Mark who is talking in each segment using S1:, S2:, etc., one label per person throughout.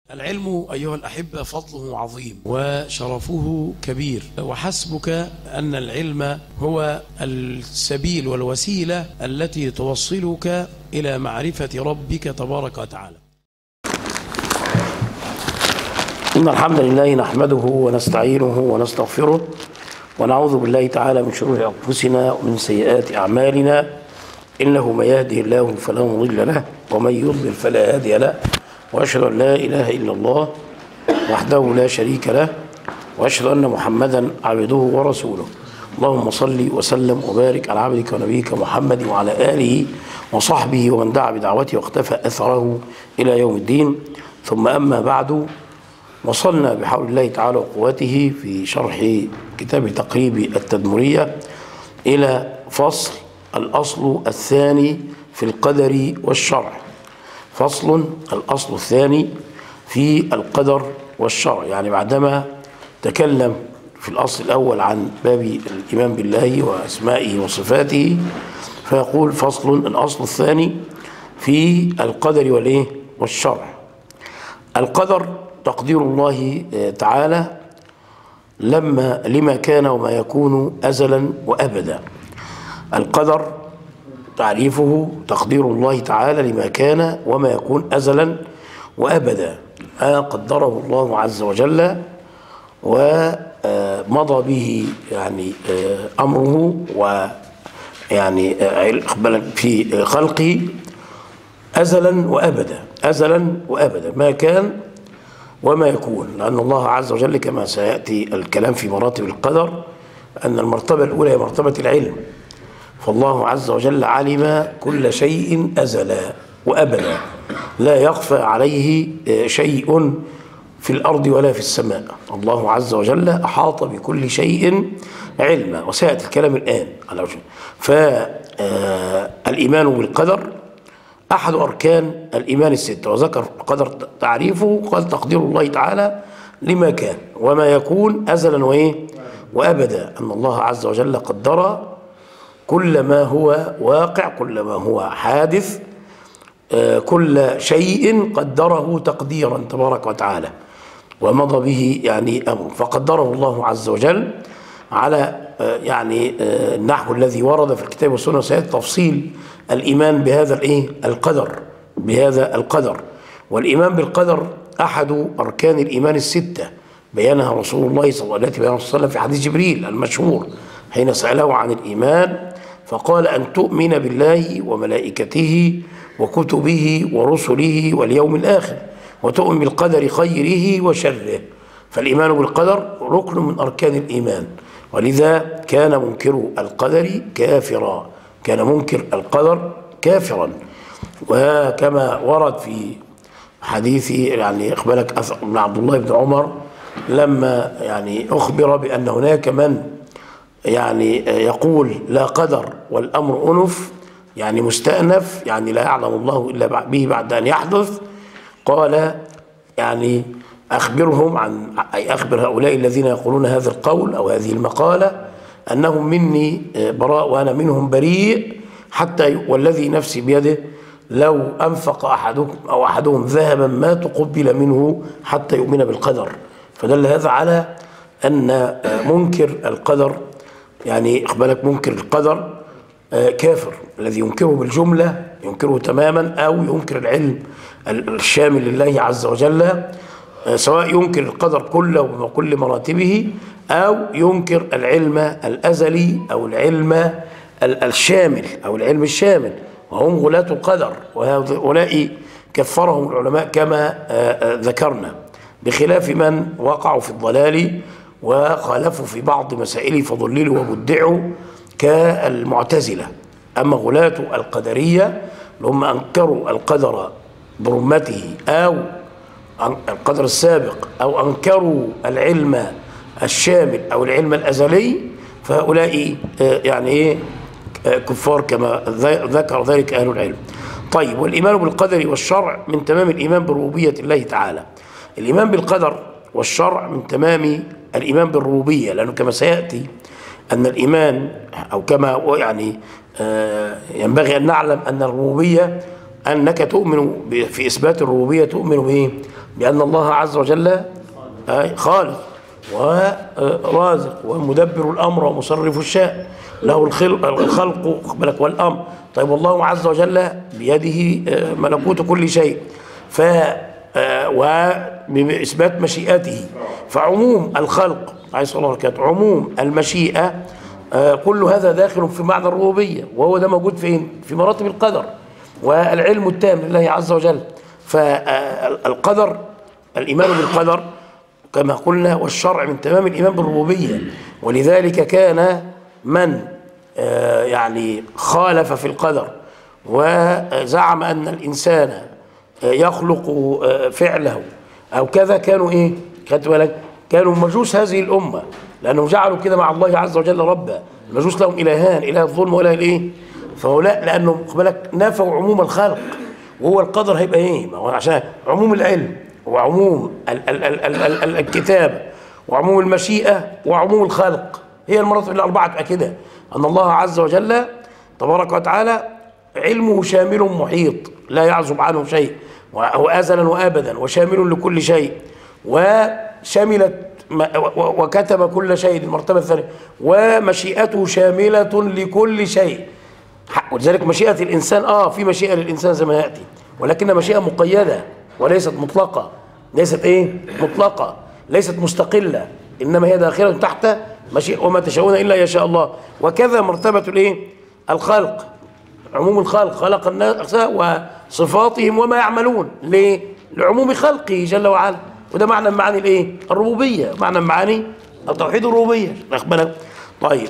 S1: العلم أيها الأحبة فضله عظيم وشرفه كبير وحسبك أن العلم هو السبيل والوسيلة التي توصلك إلى معرفة ربك تبارك وتعالى إن الحمد لله نحمده ونستعينه ونستغفره ونعوذ بالله تعالى من شرور أنفسنا ومن سيئات أعمالنا إنه من يهده الله فلا مضل له ومن يضلل فلا هادي له وأشهد أن لا إله إلا الله وحده لا شريك له وأشهد أن محمدا عبده ورسوله اللهم صل وسلم وبارك على عبدك ونبيك محمد وعلى آله وصحبه ومن دعا بدعوته واختفى أثره إلى يوم الدين ثم أما بعد وصلنا بحول الله تعالى وقوته في شرح كتاب تقريب التدمرية إلى فصل الأصل الثاني في القدر والشرع فصل الأصل الثاني في القدر والشرع يعني بعدما تكلم في الأصل الأول عن باب الإيمان بالله وأسمائه وصفاته فيقول فصل الأصل الثاني في القدر والإيه والشرع القدر تقدير الله تعالى لما لما كان وما يكون أزلا وأبدا القدر تعريفه تقدير الله تعالى لما كان وما يكون أزلا وأبدا ما قدره الله عز وجل ومضى به يعني أمره ويعني في خلقه أزلا وأبدا أزلا وأبدا ما كان وما يكون لأن الله عز وجل كما سيأتي الكلام في مراتب القدر أن المرتبة الأولى هي مرتبة العلم فالله عز وجل علم كل شيء أزلا وأبدا لا يخفى عليه شيء في الأرض ولا في السماء الله عز وجل أحاط بكل شيء علما وسيأتي الكلام الآن على وجه فالإيمان بالقدر أحد أركان الإيمان الستة وذكر القدر تعريفه قال تقدير الله تعالى لما كان وما يكون أزلا وإيه وأبدا أن الله عز وجل قدر كل ما هو واقع كل ما هو حادث كل شيء قدره تقديرا تبارك وتعالى ومضى به يعني أمر فقدره الله عز وجل على يعني النحو الذي ورد في الكتاب والسنة سيأتي تفصيل الإيمان بهذا الإيه القدر بهذا القدر والإيمان بالقدر أحد أركان الإيمان الستة بيانها رسول الله صلى الله عليه وسلم في حديث جبريل المشهور حين سأله عن الإيمان فقال أن تؤمن بالله وملائكته وكتبه ورسله واليوم الآخر وتؤمن بالقدر خيره وشره فالإيمان بالقدر ركن من أركان الإيمان ولذا كان منكر القدر كافرا كان منكر القدر كافرا وكما ورد في حديث يعني اخبرك ابن عبد الله بن عمر لما يعني أخبر بأن هناك من يعني يقول لا قدر والأمر أنف يعني مستأنف يعني لا يعلم الله إلا به بعد أن يحدث قال يعني أخبرهم عن أي أخبر هؤلاء الذين يقولون هذا القول أو هذه المقالة أنهم مني براء وأنا منهم بريء حتى والذي نفسي بيده لو أنفق أحدكم أو أحدهم ذهبا ما تقبل منه حتى يؤمن بالقدر فدل هذا على أن منكر القدر يعني اقبالك منكر القدر كافر الذي ينكره بالجملة ينكره تماما أو ينكر العلم الشامل لله عز وجل سواء ينكر القدر كله وكل مراتبه أو ينكر العلم الأزلي أو العلم الشامل أو العلم الشامل وهم غلاة القدر وهؤلاء كفرهم العلماء كما ذكرنا بخلاف من وقعوا في الضلال وخالفوا في بعض مسائله فضللوا وبدعوا كالمعتزلة أما غلاة القدرية هم أنكروا القدر برمته أو القدر السابق أو أنكروا العلم الشامل أو العلم الأزلي فهؤلاء يعني إيه كفار كما ذكر ذلك أهل العلم طيب والإيمان بالقدر والشرع من تمام الإيمان بربوبية الله تعالى الإيمان بالقدر والشرع من تمام الإيمان بالربوبية لأنه كما سيأتي أن الإيمان أو كما يعني ينبغي أن نعلم أن الربوبية أنك تؤمن في إثبات الربوبية تؤمن بإيه؟ بأن الله عز وجل آه، خالق ورازق ومدبر الأمر ومصرف الشاء له الخلق, الخلق خد بالك والأمر طيب والله عز وجل بيده آه، ملكوت كل شيء ف آه، وبإثبات مشيئته فعموم الخلق عليه الصلاة والسلام عموم المشيئة آه، كل هذا داخل في معنى الربوبية وهو ده موجود فين؟ في مراتب القدر والعلم التام لله عز وجل فالقدر الإيمان بالقدر كما قلنا والشرع من تمام الإيمان بالربوبية ولذلك كان من آه، يعني خالف في القدر وزعم أن الإنسان آه، يخلق آه، فعله أو كذا كانوا إيه خدت بالك كانوا مجوس هذه الأمة لأنهم جعلوا كده مع الله عز وجل ربا المجوس لهم إلهان إله الظلم وإله الإيه فهؤلاء لأنهم خد بالك نفوا عموم الخلق وهو القدر هيبقى إيه ما هو عشان عموم العلم وعموم ال ال ال ال ال ال الكتابة وعموم المشيئة وعموم الخلق هي المراتب الأربعة تبقى كده أن الله عز وجل تبارك وتعالى علمه شامل محيط لا يعزب عنه شيء وهو أزلا وأبدا وشامل لكل شيء وشملت ما- و- و- وكتب كل شيء المرتبة الثانية ومشيئته شاملة لكل شيء ولذلك مشيئة الإنسان آه في مشيئة للإنسان زي ما يأتي ولكن مشيئة مقيدة وليست مطلقة ليست إيه مطلقة ليست مستقلة إنما هي داخلة تحت مشيئة وما تشاءون إلا يشاء الله وكذا مرتبة الإيه الخلق عموم الخلق خلق الناس وصفاتهم وما يعملون ليه لعموم خلقه جل وعلا وده معنى من معاني الايه الربوبيه معنى من معاني التوحيد الربوبيه واخد بالك طيب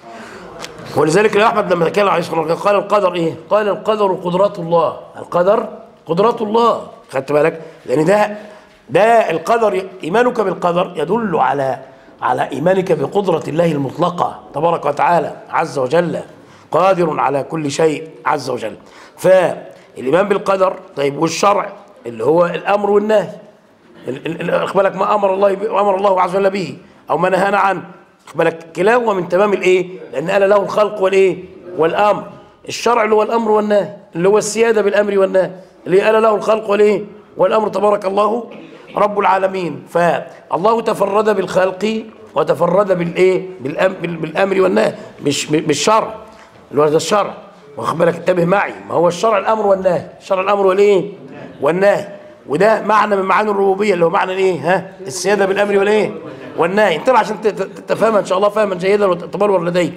S1: ولذلك الإمام احمد لما تكلم عليه الصلاه والسلام قال القدر ايه قال القدر قدرات الله القدر قدرات الله خدت بالك لان ده ده القدر ايمانك بالقدر يدل على على ايمانك بقدره الله المطلقه تبارك وتعالى عز وجل قادر على كل شيء عز وجل فالايمان بالقدر طيب والشرع اللي هو الامر والنهي ال- ال- ال- اخبرك ما امر الله ب- امر الله عز وجل به او ما نهانا عنه اخبرك كلاهما من تمام الايه لان قال له الخلق والايه والامر الشرع اللي هو الامر والنهي اللي هو السياده بالامر والنهي اللي قال له الخلق والايه والامر تبارك الله رب العالمين فالله تفرد بالخلق وتفرد بالايه بالأم بال- بالامر والنهي مش م- مش شرع اللي هو ده الشرع واخد بالك انتبه معي ما هو الشرع الامر والنهي الشرع الامر والايه والنهي وده معنى من معاني الربوبيه اللي هو معنى الايه ها السياده بالامر والايه والنهي انتبه عشان ت- ت- تفهمها ان شاء الله فهما جيدا وتتبلور لديك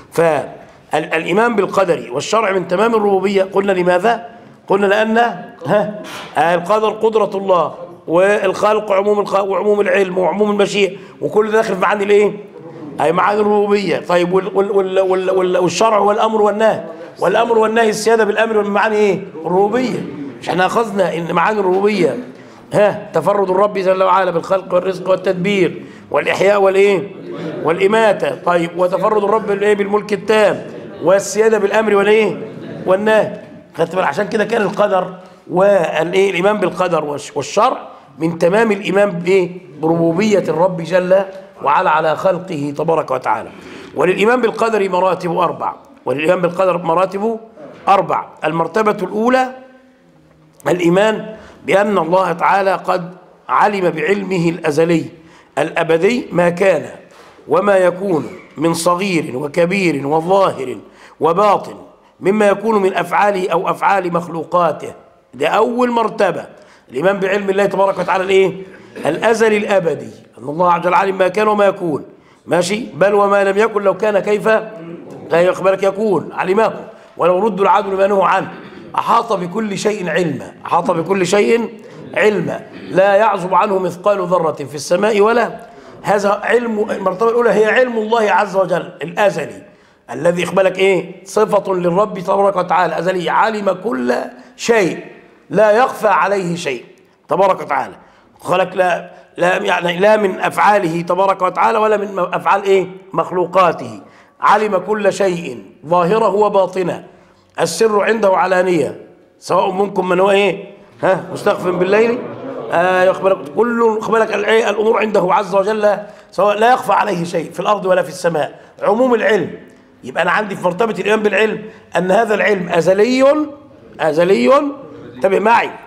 S1: فالايمان بالقدر والشرع من تمام الربوبيه قلنا لماذا قلنا لان ها القدر قدره الله والخلق عموم الخلق وعموم العلم وعموم المشيئه وكل ده داخل في معاني الايه أي معاني الربوبية طيب وال وال وال وال وال والشرع والأمر والنهي والأمر والنهي السيادة بالأمر والمعاني إيه؟ الربوبية مش احنا أخذنا إن معاني الربوبية ها تفرد الرب جل وعلا بالخلق والرزق والتدبير والإحياء والإيه؟ والإماتة طيب وتفرد الرب بالإيه؟ بالملك التام والسيادة بالأمر والإيه؟ والنهي خدت بالك عشان كده كان القدر والإيه؟ الإيمان بالقدر والش- والشرع من تمام الإيمان بإيه؟ بربوبية الرب جل وعلا على خلقه تبارك وتعالى وللإيمان بالقدر مراتب أربع وللإيمان بالقدر مراتب أربع المرتبة الأولى الإيمان بأن الله تعالى قد علم بعلمه الأزلي الأبدي ما كان وما يكون من صغير وكبير وظاهر وباطن مما يكون من أفعاله أو أفعال مخلوقاته ده أول مرتبة الإيمان بعلم الله تبارك وتعالى الإيه؟ الأزلي الأبدي أن الله عز وجل علم ما كان وما يكون ماشي بل وما لم يكن لو كان كيف لا يخبرك يكون علمه ولو ردوا العدل ما نهوا عنه أحاط بكل شيء علما أحاط بكل شيء علما لا يعزب عنه مثقال ذرة في السماء ولا هذا علم المرتبة الأولى هي علم الله عز وجل الأزلي الذي إقبلك إيه صفة للرب تبارك وتعالى أزلي علم كل شيء لا يخفى عليه شيء تبارك وتعالى خلق لا لا يعني لا من افعاله تبارك وتعالى ولا من افعال ايه مخلوقاته علم كل شيء ظاهره وباطنه السر عنده علانيه سواء منكم من هو ايه ها مستغفر بالليل آه يخبرك كل يخبرك الع- الامور عنده عز وجل سواء لا يخفى عليه شيء في الارض ولا في السماء عموم العلم يبقى انا عندي في مرتبه الايمان بالعلم ان هذا العلم ازلي ازلي انتبه معي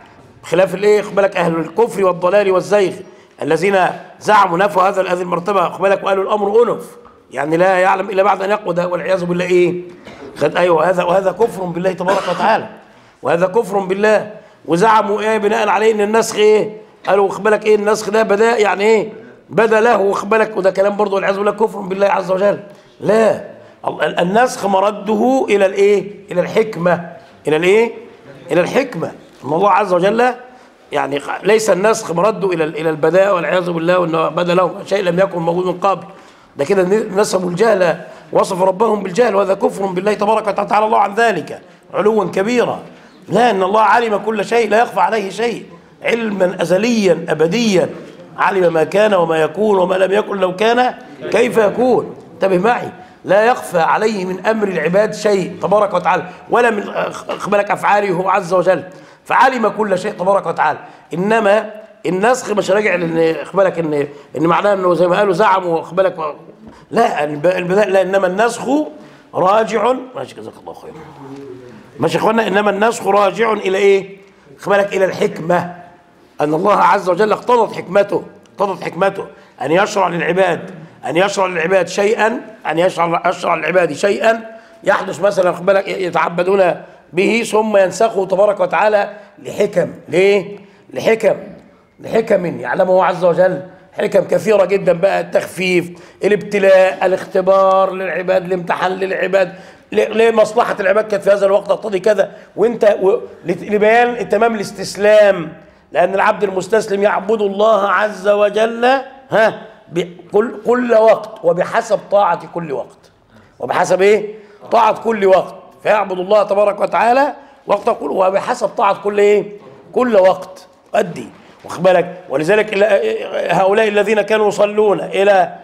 S1: خلاف الايه خد بالك اهل الكفر والضلال والزيغ الذين زعموا نفوا هذا هذه المرتبه خد بالك وقالوا الامر انف يعني لا يعلم الا بعد ان يقود والعياذ بالله ايه خد ايوه هذا وهذا كفر بالله تبارك وتعالى وهذا كفر بالله وزعموا ايه بناء عليه ان النسخ ايه قالوا خد بالك ايه النسخ ده بدا يعني ايه بدا له واخد بالك وده كلام برضه والعياذ بالله كفر بالله عز وجل لا ال- النسخ مرده الى الايه الى الحكمه الى الايه الى الحكمه ان الله عز وجل يعني ليس النسخ مرده الى الى البداء والعياذ بالله وانه بدا لهم شيء لم يكن موجود من قبل ده كده نسبوا الجهل وصف ربهم بالجهل وهذا كفر بالله تبارك وتعالى تعالى الله عن ذلك علوا كبيرا لا ان الله علم كل شيء لا يخفى عليه شيء علما ازليا ابديا علم ما كان وما يكون وما لم يكن لو كان كيف يكون انتبه معي لا يخفى عليه من امر العباد شيء تبارك وتعالى ولا من بالك افعاله هو عز وجل فعلم كل شيء تبارك وتعالى انما النسخ مش راجع لان بالك ان ان معناه انه زي ما قالوا زعموا بالك لا البداء لا انما النسخ راجع ماشي جزاك الله خير ماشي يا اخوانا انما النسخ راجع الى ايه؟ بالك الى الحكمه ان الله عز وجل اقتضت حكمته اقتضت حكمته ان يشرع للعباد ان يشرع للعباد شيئا ان يشرع يشرع للعباد شيئا يحدث مثلا بالك يتعبدون به ثم ينسخه تبارك وتعالى لحكم ليه؟ لحكم لحكم يعلمه عز وجل حكم كثيرة جدا بقى التخفيف الابتلاء الاختبار للعباد الامتحان للعباد لمصلحة العباد كانت في هذا الوقت تقتضي كذا وانت و... لبيان تمام الاستسلام لأن العبد المستسلم يعبد الله عز وجل ها بكل كل وقت وبحسب طاعة كل وقت وبحسب ايه؟ طاعة كل وقت فيعبد الله تبارك وتعالى وقت كل وبحسب طاعة كل ايه؟ كل وقت أدي واخد بالك ولذلك هؤلاء الذين كانوا يصلون إلى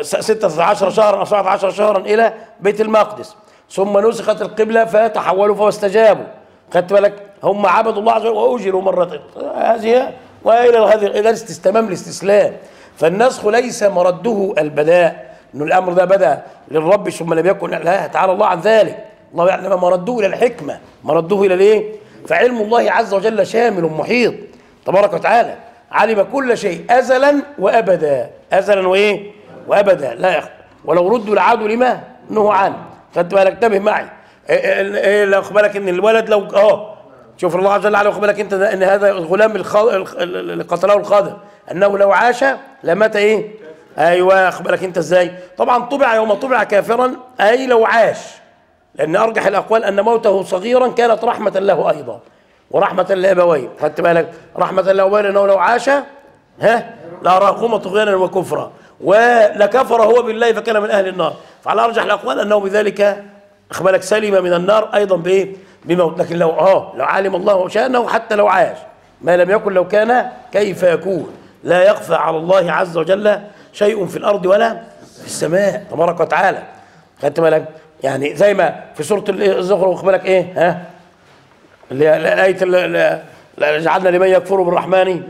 S1: 16 شهرا أو 17 شهرا إلى بيت المقدس ثم نسخت القبلة فتحولوا فاستجابوا خدت بالك هم عبدوا الله عز وجل وأجروا مرة هذه وإلى هذه إلى استمام الاستسلام فالنسخ ليس مرده البداء انه الامر ده بدا للرب ثم لم يكن لا تعالى الله عن ذلك الله يعلم مرده الى الحكمه مرده الى الايه فعلم الله عز وجل شامل محيط تبارك وتعالى علم كل شيء ازلا وابدا ازلا وايه وابدا لا يخفى ولو ردوا لعادوا لما نهوا عنه خدت بالك انتبه معي إيه لو خد بالك ان الولد لو اه شوف الله عز وجل عليه خد بالك انت ان هذا الغلام اللي قتله الخضر انه لو عاش لمات ايه ايوه خد بالك انت ازاي طبعا طبع يوم طبع كافرا اي لو عاش لان ارجح الاقوال ان موته صغيرا كانت رحمه له ايضا ورحمه لابويه خدت بالك رحمه لابويه لانه لو عاش ها لاراهما طغيانا وكفرا ولكفر هو بالله فكان من اهل النار فعلى ارجح الاقوال انه بذلك خد بالك سلم من النار ايضا بايه بموت لكن لو اه لو علم الله شانه حتى لو عاش ما لم يكن لو كان كيف يكون لا يخفى على الله عز وجل شيء في الارض ولا في السماء تبارك وتعالى خدت بالك يعني زي ما في سوره الزخرف خد بالك ايه ها اللي هي ايه اللي جعلنا لمن يكفر بالرحمن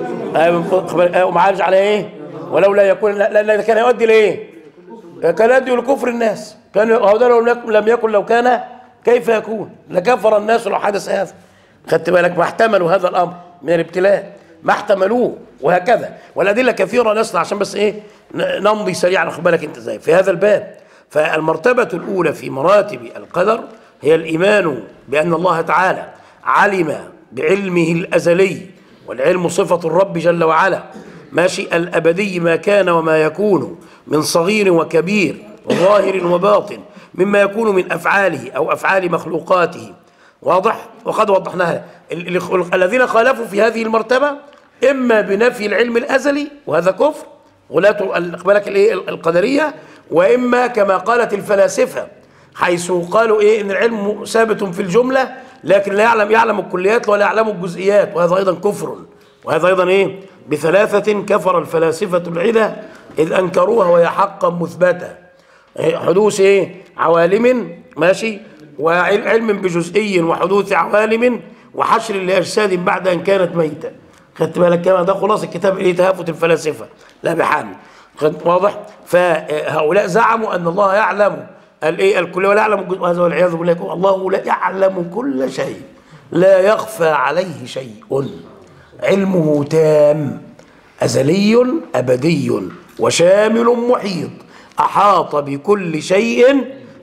S1: ومعالج على ايه ولولا يكون لان كان يؤدي لايه كان يؤدي لكفر الناس كان هذا لو لم يكن لو كان كيف يكون لكفر الناس لو حدث هذا خدت بالك ما احتملوا هذا الامر من الابتلاء ما احتملوه وهكذا والادله كثيره نصنع عشان بس ايه نمضي سريعا خد بالك انت ازاي في هذا الباب فالمرتبه الاولى في مراتب القدر هي الايمان بان الله تعالى علم بعلمه الازلي والعلم صفه الرب جل وعلا ماشي الابدي ما كان وما يكون من صغير وكبير وظاهر وباطن مما يكون من افعاله او افعال مخلوقاته واضح وقد وضحناها الذين خالفوا في هذه المرتبة إما بنفي العلم الأزلي وهذا كفر غلاة بالك الايه القدرية وإما كما قالت الفلاسفة حيث قالوا إيه إن العلم ثابت في الجملة لكن لا يعلم يعلم الكليات ولا يعلم الجزئيات وهذا أيضا كفر وهذا أيضا إيه بثلاثة كفر الفلاسفة العلة إذ أنكروها وهي حقا مثبتة حدوث إيه عوالم ماشي وعلم بجزئي وحدوث عوالم وحشر لأجساد بعد أن كانت ميتة خدت بالك كمان ده خلاص الكتاب إيه تهافت الفلاسفة لا بحال واضح فهؤلاء زعموا أن الله يعلم الايه الكل ولا يعلم هذا والعياذ بالله الله لا يعلم كل شيء لا يخفى عليه شيء علمه تام أزلي أبدي وشامل محيط أحاط بكل شيء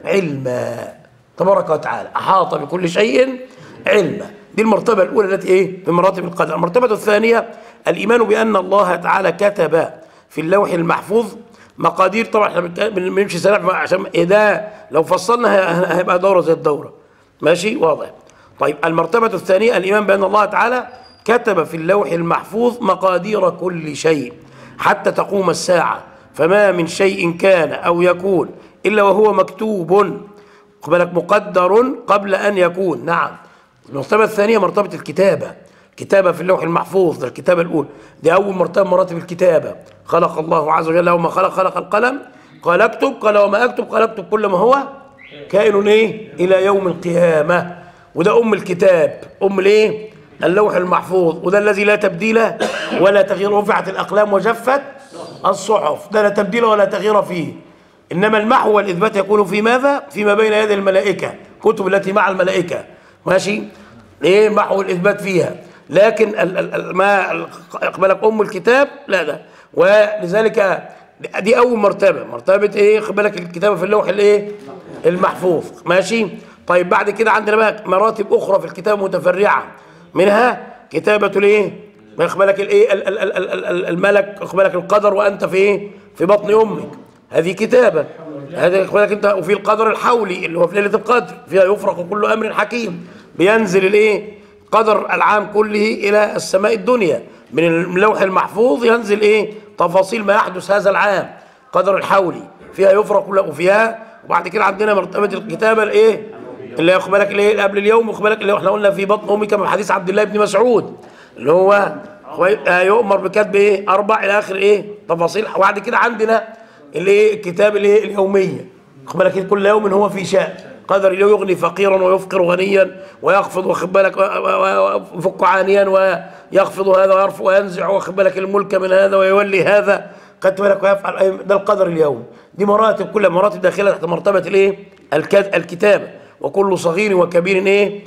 S1: علما تبارك وتعالى أحاط بكل شيء علما دي المرتبة الأولى التي إيه في مراتب القدر المرتبة الثانية الإيمان بأن الله تعالى كتب في اللوح المحفوظ مقادير طبعا احنا بنك- بنمشي سريع عشان إيه ده لو فصلنا هي- هيبقى دورة زي الدورة ماشي واضح طيب المرتبة الثانية الإيمان بأن الله تعالى كتب في اللوح المحفوظ مقادير كل شيء حتى تقوم الساعة فما من شيء كان أو يكون إلا وهو مكتوب خد بالك مقدر قبل أن يكون نعم المرتبة الثانية مرتبة الكتابة كتابة في اللوح المحفوظ ده الكتابة الأولى دي أول مرتبة من مراتب الكتابة خلق الله عز وجل وما خلق خلق القلم قال اكتب قال وما أكتب قال اكتب كل ما هو كائن إيه إلى يوم القيامة وده أم الكتاب أم الإيه اللوح المحفوظ وده الذي لا تبديل ولا تغيير رفعت الأقلام وجفت الصحف ده لا تبديل ولا تغيير فيه إنما المحو والإثبات يكون في ماذا؟ فيما بين يدي الملائكة كتب التي مع الملائكة ماشي؟ إيه محو الإثبات فيها لكن ال ال ال ما اقبلك أم الكتاب لا ده ولذلك دي أول مرتبة مرتبة إيه اقبلك الكتابة في اللوح الإيه؟ المحفوظ ماشي؟ طيب بعد كده عندنا بقى مراتب أخرى في الكتاب متفرعة منها كتابة الإيه؟ ما يقبلك الايه ال- ال- ال- ال- ال- الملك يقبلك القدر وانت في ايه في بطن امك هذه كتابه هذا يقبلك انت وفي القدر الحولي اللي هو في ليله القدر فيها يفرق كل امر حكيم بينزل الايه قدر العام كله الى السماء الدنيا من اللوح المحفوظ ينزل ايه تفاصيل ما يحدث هذا العام قدر الحولي فيها يفرق كله وفيها وبعد كده عندنا مرتبه الكتابه الايه اللي يقبلك الايه قبل اليوم يقبلك اللي احنا قلنا في بطن امك كما في حديث عبد الله بن مسعود اللي هو آه، يؤمر بكتب ايه اربع الى اخر ايه تفاصيل وبعد كده عندنا الايه الكتاب الايه اليوميه خد بالك كل يوم هو في شأن قدر اليوم يغني فقيرا ويفقر غنيا ويخفض واخد بالك و- و- ويفك عانيا ويخفض هذا ويرفع وينزع واخد بالك الملك من هذا ويولي هذا خدت بالك ويفعل أي- ده القدر اليوم دي مراتب كلها مراتب داخله تحت مرتبه الايه الكت- الكتابه وكل صغير وكبير ايه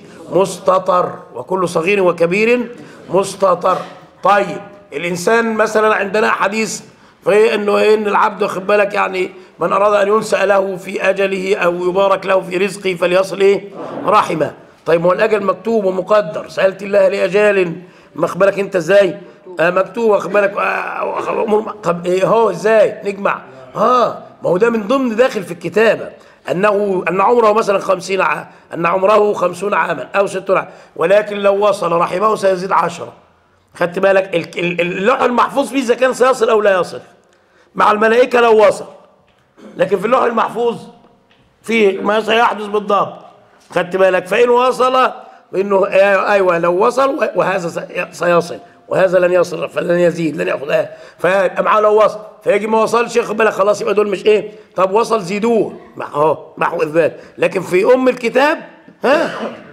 S1: مستطر وكل صغير وكبير مستطر طيب الانسان مثلا عندنا حديث في انه إيه؟ ان العبد واخد بالك يعني من اراد ان ينسأ له في اجله او يبارك له في رزقه فليصل ايه رحمه طيب ما هو الاجل مكتوب ومقدر سالت الله لاجال واخد بالك انت ازاي آه مكتوب واخد بالك آه أمور- طب ايه هو ازاي نجمع اه ما هو ده من ضمن داخل في الكتابه أنه أن عمره مثلا خمسين عام أن عمره خمسون عاما أو ستون عاما ولكن لو وصل رحمه سيزيد عشرة خدت بالك ال- ال- اللوح المحفوظ فيه إذا كان سيصل أو لا يصل مع الملائكة لو وصل لكن في اللوح المحفوظ فيه ما سيحدث بالضبط خدت بالك فإن وصل فإنه آه، أيوة لو وصل وهذا سي- سيصل وهذا لن يصل فلن يزيد لن ياخذ آه فيبقى معاه لو وصل فيجي ما وصلش خد بالك خلاص يبقى دول مش ايه طب وصل زيدوه مع اهو محو اثبات لكن في ام الكتاب ها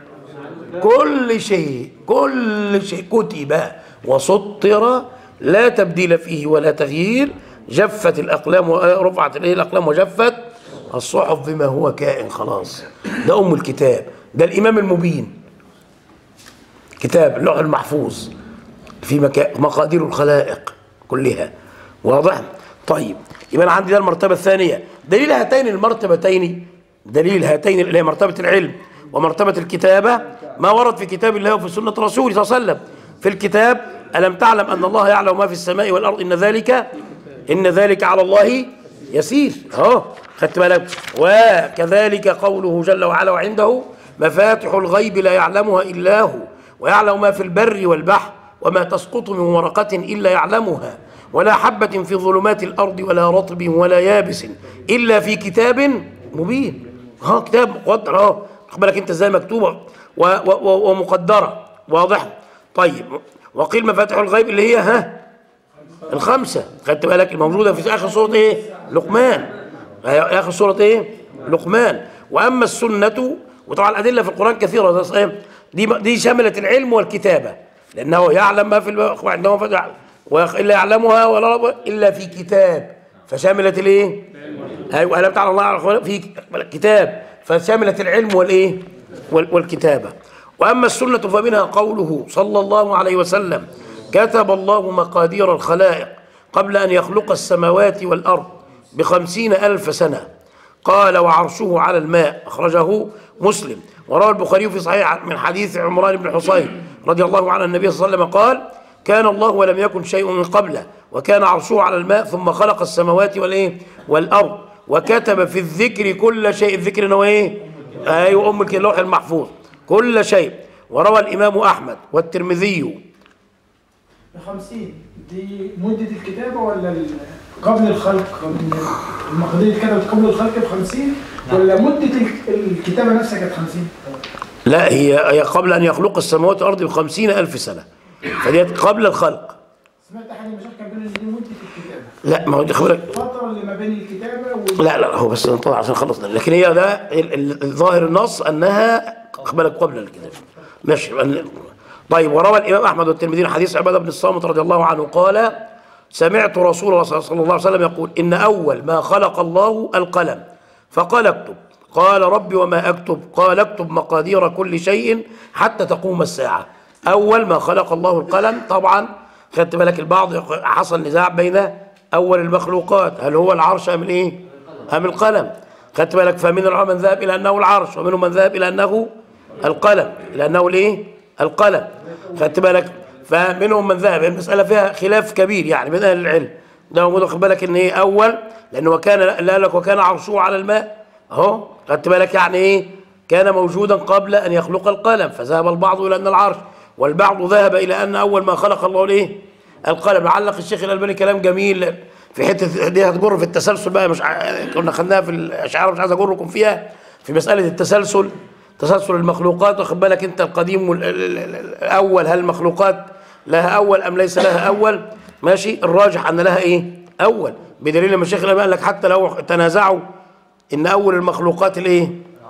S1: كل شيء كل شيء كتب وسطر لا تبديل فيه ولا تغيير جفت الأقلام ورفعت إليه الأقلام وجفت الصحف بما هو كائن خلاص ده أم الكتاب ده الإمام المبين كتاب اللوح المحفوظ في مكا... مقادير الخلائق كلها واضح طيب يبقى أنا عندي ده المرتبة الثانية دليل هاتين المرتبتين دليل هاتين اللي هي مرتبة العلم ومرتبة الكتابة ما ورد في كتاب الله وفي سنة رسوله صلى الله عليه وسلم في الكتاب ألم تعلم أن الله يعلم ما في السماء والأرض إن ذلك إن ذلك على الله يسير أهو خدت بالك وكذلك قوله جل وعلا وعنده مفاتح الغيب لا يعلمها إلا هو ويعلم ما في البر والبحر وما تسقط من ورقة إلا يعلمها ولا حبة في ظلمات الأرض ولا رطب ولا يابس إلا في كتاب مبين ها كتاب مقدر اه خد بالك انت ازاي مكتوبة و و و ومقدرة واضح طيب وقيل مفاتح الغيب اللي هي ها الخمسة خدت بالك الموجودة في آخر سورة إيه؟ لقمان آخر سورة إيه؟ لقمان وأما السنة وطبعا الأدلة في القرآن كثيرة ده صحيح دي دي شملت العلم والكتابة لأنه يعلم ما في الب... عندما فتح وإلا يعلمها ولا رب إلا في كتاب فشملت الإيه؟ أيوة ألم تعلم الله على في كتاب فشملت العلم والإيه؟ وال... والكتابة وأما السنة فمنها قوله صلى الله عليه وسلم كتب الله مقادير الخلائق قبل أن يخلق السماوات والأرض بخمسين ألف سنة قال وعرشه على الماء أخرجه مسلم وروى البخاري في صحيح من حديث عمران بن حصين رضي الله عنه النبي صلى الله عليه وسلم قال كان الله ولم يكن شيء من قبله وكان عرشه على الماء ثم خلق السماوات والايه والارض وكتب في الذكر كل شيء الذكر هو ايه ايوه ام اللوح المحفوظ كل شيء وروى الامام احمد والترمذي
S2: 50 دي مدة الكتابة ولا ال- قبل الخلق المقادير اتكتبت قبل الخلق ب 50 ولا مدة ال- الكتابة نفسها كانت 50
S1: لا هي هي قبل ان يخلق السماوات والارض بخمسين الف سنه فديت قبل الخلق
S2: سمعت حاجة مشاكل كان بين ان دي مدة الكتابة
S1: لا ما هو دي خبرك
S2: الفترة اللي ما بين الكتابة وال...
S1: لا لا هو بس نطلع عشان خلصنا لكن هي ده ال- ال- الظاهر النص انها خد بالك قبل الكتاب ماشي ال- طيب وروى الامام احمد والترمذي من حديث عباده بن الصامت رضي الله عنه قال سمعت رسول الله صلى الله عليه وسلم يقول ان اول ما خلق الله القلم فقال اكتب قال ربي وما اكتب قال اكتب مقادير كل شيء حتى تقوم الساعه اول ما خلق الله القلم طبعا خدت بالك البعض حصل نزاع بين اول المخلوقات هل هو العرش ام الايه ام القلم خدت بالك فمن العلماء من ذهب الى انه العرش ومنهم من ذهب الى انه القلم الى انه الايه القلم خدت بالك فمنهم من ذهب المساله فيها خلاف كبير يعني بين اهل العلم ده موجود خد بالك ان ايه اول لانه وكان لا لك وكان عرشه على الماء اهو خدت بالك يعني ايه كان موجودا قبل ان يخلق القلم فذهب البعض الى ان العرش والبعض ذهب الى ان اول ما خلق الله الايه القلم علق الشيخ الالباني كلام جميل في حته دي هتجر في التسلسل بقى مش ع- كنا خدناها في الاشعار مش عايز اجركم فيها في مساله التسلسل تسلسل المخلوقات واخد بالك انت القديم والاول هل المخلوقات لها اول ام ليس لها اول ماشي الراجح ان لها ايه اول بدليل لما الشيخ الالباني قال لك حتى لو تنازعوا ان اول المخلوقات الايه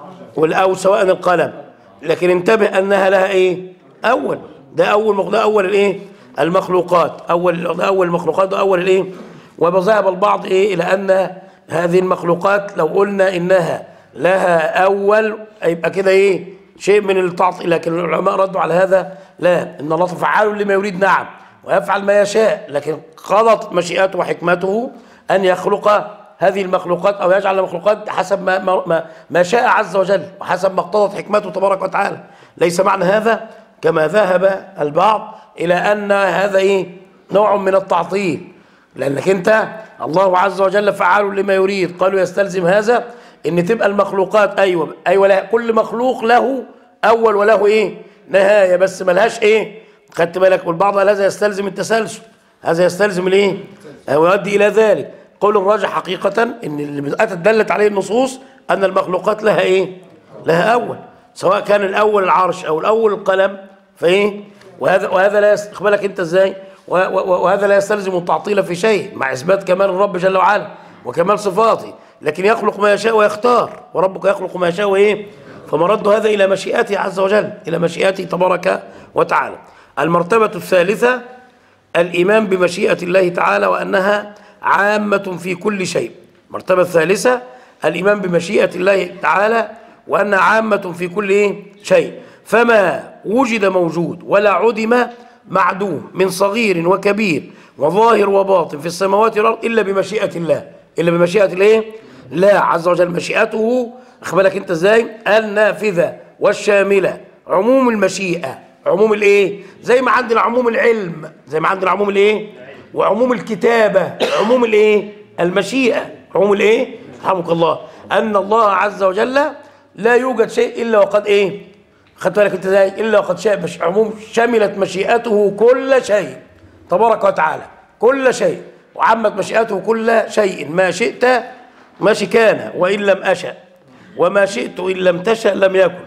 S1: او سواء القلم لكن انتبه انها لها ايه اول ده اول مخ- ده اول الايه المخلوقات اول ده اول المخلوقات ده اول الايه وذهب البعض ايه الى ان هذه المخلوقات لو قلنا انها لها اول يبقى كده ايه شيء من التعطيل لكن العلماء ردوا على هذا لا ان الله فعال لما يريد نعم ويفعل ما يشاء لكن قضت مشيئته وحكمته ان يخلق هذه المخلوقات او يجعل المخلوقات حسب ما ما- ما, ما شاء عز وجل وحسب ما اقتضت حكمته تبارك وتعالى ليس معنى هذا كما ذهب البعض الى ان هذا ايه نوع من التعطيل لانك انت الله عز وجل فعال لما يريد قالوا يستلزم هذا ان تبقى المخلوقات ايوه ايوه لا كل مخلوق له اول وله ايه نهايه بس ملهاش ايه خدت بالك والبعض قال هذا يستلزم التسلسل هذا يستلزم الايه ويؤدي الى ذلك قول الراجح حقيقه ان اللي اتت دلت عليه النصوص ان المخلوقات لها ايه لها اول سواء كان الاول العرش او الاول القلم فايه وهذا وهذا لا يست... خد بالك انت ازاي و- و- وهذا لا يستلزم التعطيل في شيء مع اثبات كمال الرب جل وعلا وكمال صفاته لكن يخلق ما يشاء ويختار وربك يخلق ما يشاء وايه فمرد هذا الى مشيئته عز وجل الى مشيئته تبارك وتعالى المرتبه الثالثه الايمان بمشيئه الله تعالى وانها عامه في كل شيء المرتبه الثالثه الايمان بمشيئه الله تعالى وانها عامه في كل إيه؟ شيء فما وجد موجود ولا عدم معدوم من صغير وكبير وظاهر وباطن في السماوات والارض الا بمشيئه الله الا بمشيئه الايه لا عز وجل مشيئته اخبرك انت ازاي النافذه والشامله عموم المشيئه عموم الايه زي ما عندنا عموم العلم زي ما عندنا عموم الايه وعموم الكتابه عموم الايه المشيئه عموم الايه رحمك الله ان الله عز وجل لا يوجد شيء الا وقد ايه خدت بالك انت ازاي الا وقد شاء مش عموم شملت مشيئته كل شيء تبارك وتعالى كل شيء وعمت مشيئته كل شيء ما شئت ماشي كان وان لم اشأ وما شئت ان لم تشأ لم يكن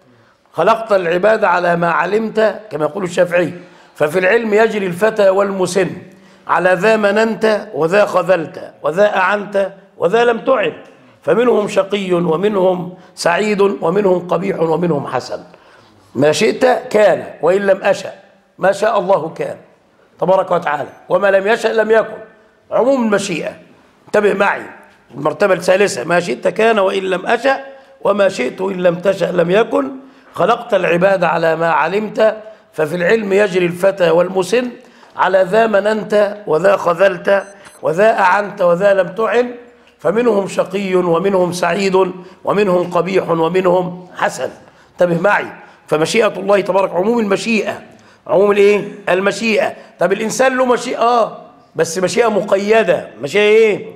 S1: خلقت العباد على ما علمت كما يقول الشافعي ففي العلم يجري الفتى والمسن على ذا مننت وذا خذلت وذا أعنت وذا لم تعن فمنهم شقي ومنهم سعيد ومنهم قبيح ومنهم حسن ما شئت كان وإن لم أشأ ما شاء الله كان تبارك وتعالى وما لم يشأ لم يكن عموم المشيئة انتبه معي المرتبة الثالثة ما شئت كان وإن لم أشأ وما شئت إن لم تشأ لم يكن خلقت العباد على ما علمت ففي العلم يجري الفتى والمسن على ذا مننت وذا خذلت وذا أعنت وذا لم تعن فمنهم شقي ومنهم سعيد ومنهم قبيح ومنهم حسن انتبه معي فمشيئة الله تبارك عموم المشيئة عموم الايه المشيئة طب الإنسان له مشيئة اه بس مشيئة مقيدة مشيئة ايه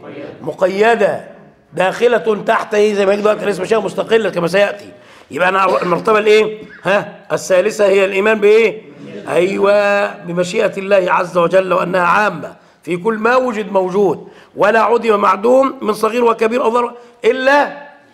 S1: مقيدة داخلة تحت ايه زي ما يجي دلوقتي اسمها مشيئة مستقلة كما سيأتي يبقى انا المرتبة الايه ها الثالثة هي الإيمان بايه ايوه بمشيئة الله عز وجل وأنها عامة في كل ما وجد موجود ولا عدم معدوم من صغير وكبير أو ضر إلا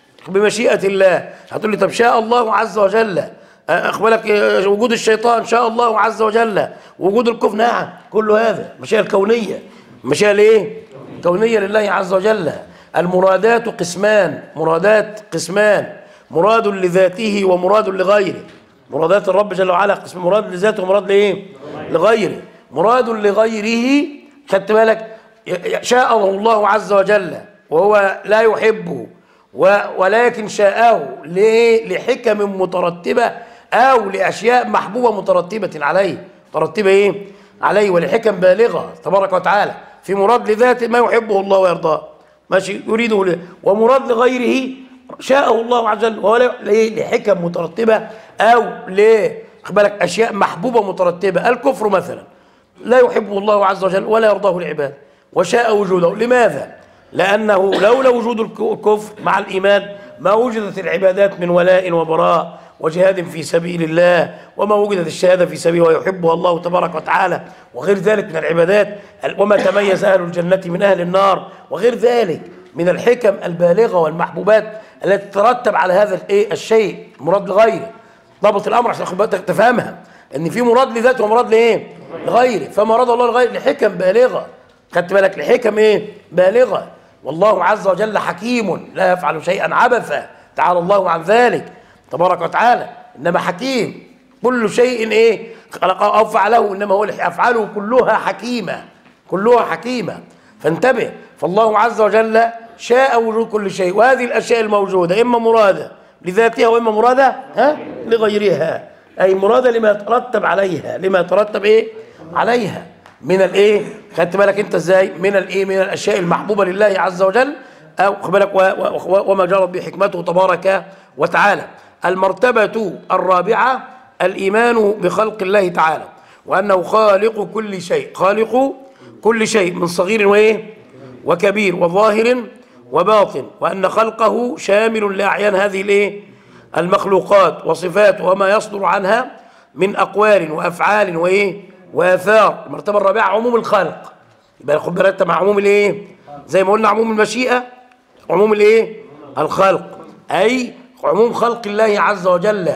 S1: بمشيئة الله هتقول لي طب شاء الله عز وجل أخبرك وجود الشيطان شاء الله عز وجل وجود الكفر نعم كل هذا مشيئة الكونية مشيئة الايه كونية لله عز وجل المرادات قسمان مرادات قسمان مراد لذاته ومراد لغيره مرادات الرب جل وعلا قسم مراد لذاته ومراد لايه لغيره مراد لغيره خدت بالك شاءه الله عز وجل وهو لا يحبه و- ولكن شاءه ليه؟ لحكم مترتبة أو لأشياء محبوبة مترتبة عليه مترتبة إيه؟ عليه ولحكم بالغة تبارك وتعالى في مراد لذاته ما يحبه الله ويرضاه ماشي يريده له ومراد لغيره شاءه الله عز وجل وهو لا- ليه؟ لحكم مترتبة أو ل خد بالك أشياء محبوبة مترتبة الكفر مثلا لا يحبه الله عز وجل ولا يرضاه العباد وشاء وجوده لماذا؟ لأنه لولا وجود الك- الكفر مع الإيمان ما وجدت العبادات من ولاء وبراء وجهاد في سبيل الله وما وجدت الشهادة في سبيله ويحبها الله تبارك وتعالى وغير ذلك من العبادات ال- وما تميز أهل الجنة من أهل النار وغير ذلك من الحكم البالغة والمحبوبات التي تترتب على هذا الإيه؟ الشيء مراد لغيره ضبط الأمر عشان خد بالك تفهمها إن في مراد لذاته ومراد لإيه؟ لغيره فمراد الله لغيره لحكم بالغة خدت بالك لحكم ايه بالغه والله عز وجل حكيم لا يفعل شيئا عبثا تعالى الله عن ذلك تبارك وتعالى انما حكيم كل شيء ايه خلقه او فعله انما هو افعاله كلها حكيمه كلها حكيمه فانتبه فالله عز وجل شاء وجود كل شيء وهذه الاشياء الموجوده اما مراده لذاتها واما مراده ها لغيرها اي مراده لما يترتب عليها لما يترتب ايه عليها من الايه خدت بالك انت ازاي من الايه من الاشياء المحبوبه لله عز وجل او خد بالك و- و- وما جرت به حكمته تبارك وتعالى المرتبه الرابعه الايمان بخلق الله تعالى وانه خالق كل شيء خالق كل شيء من صغير وايه وكبير وظاهر وباطن وان خلقه شامل لاعيان هذه الايه المخلوقات وصفات وما يصدر عنها من اقوال وافعال وايه واثار المرتبه الرابعه عموم الخلق يبقى خد بالك مع عموم الايه زي ما قلنا عموم المشيئه عموم الايه الخلق اي عموم خلق الله عز وجل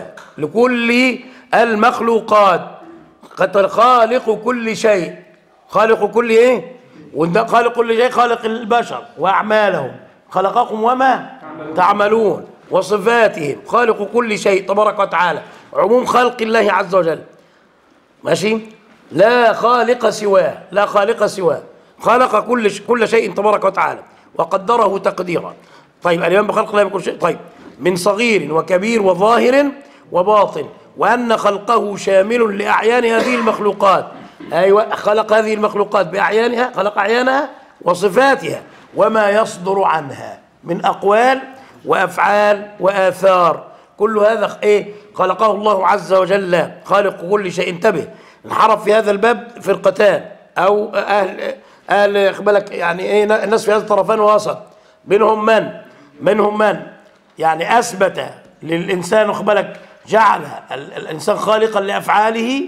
S1: لكل المخلوقات قد خالق كل شيء خالق كل ايه وانت خالق كل شيء خالق البشر واعمالهم خلقكم وما تعملون وصفاتهم خالق كل شيء تبارك وتعالى عموم خلق الله عز وجل ماشي لا خالق سواه لا خالق سواه خلق كل ش... كل شيء تبارك وتعالى وقدره تقديرا طيب الإيمان بخلق الله بكل شيء طيب من صغير وكبير وظاهر وباطن وأن خلقه شامل لأعيان هذه المخلوقات أيوة خلق هذه المخلوقات بأعيانها خلق أعيانها وصفاتها وما يصدر عنها من أقوال وأفعال وآثار كل هذا ايه خلقه الله عز وجل خالق كل شيء انتبه انحرف في هذا الباب فرقتان او اهل اهل خد بالك يعني ايه الناس في هذا الطرفان وسط منهم من منهم من يعني اثبت للانسان خد بالك جعل ال- الانسان خالقا لافعاله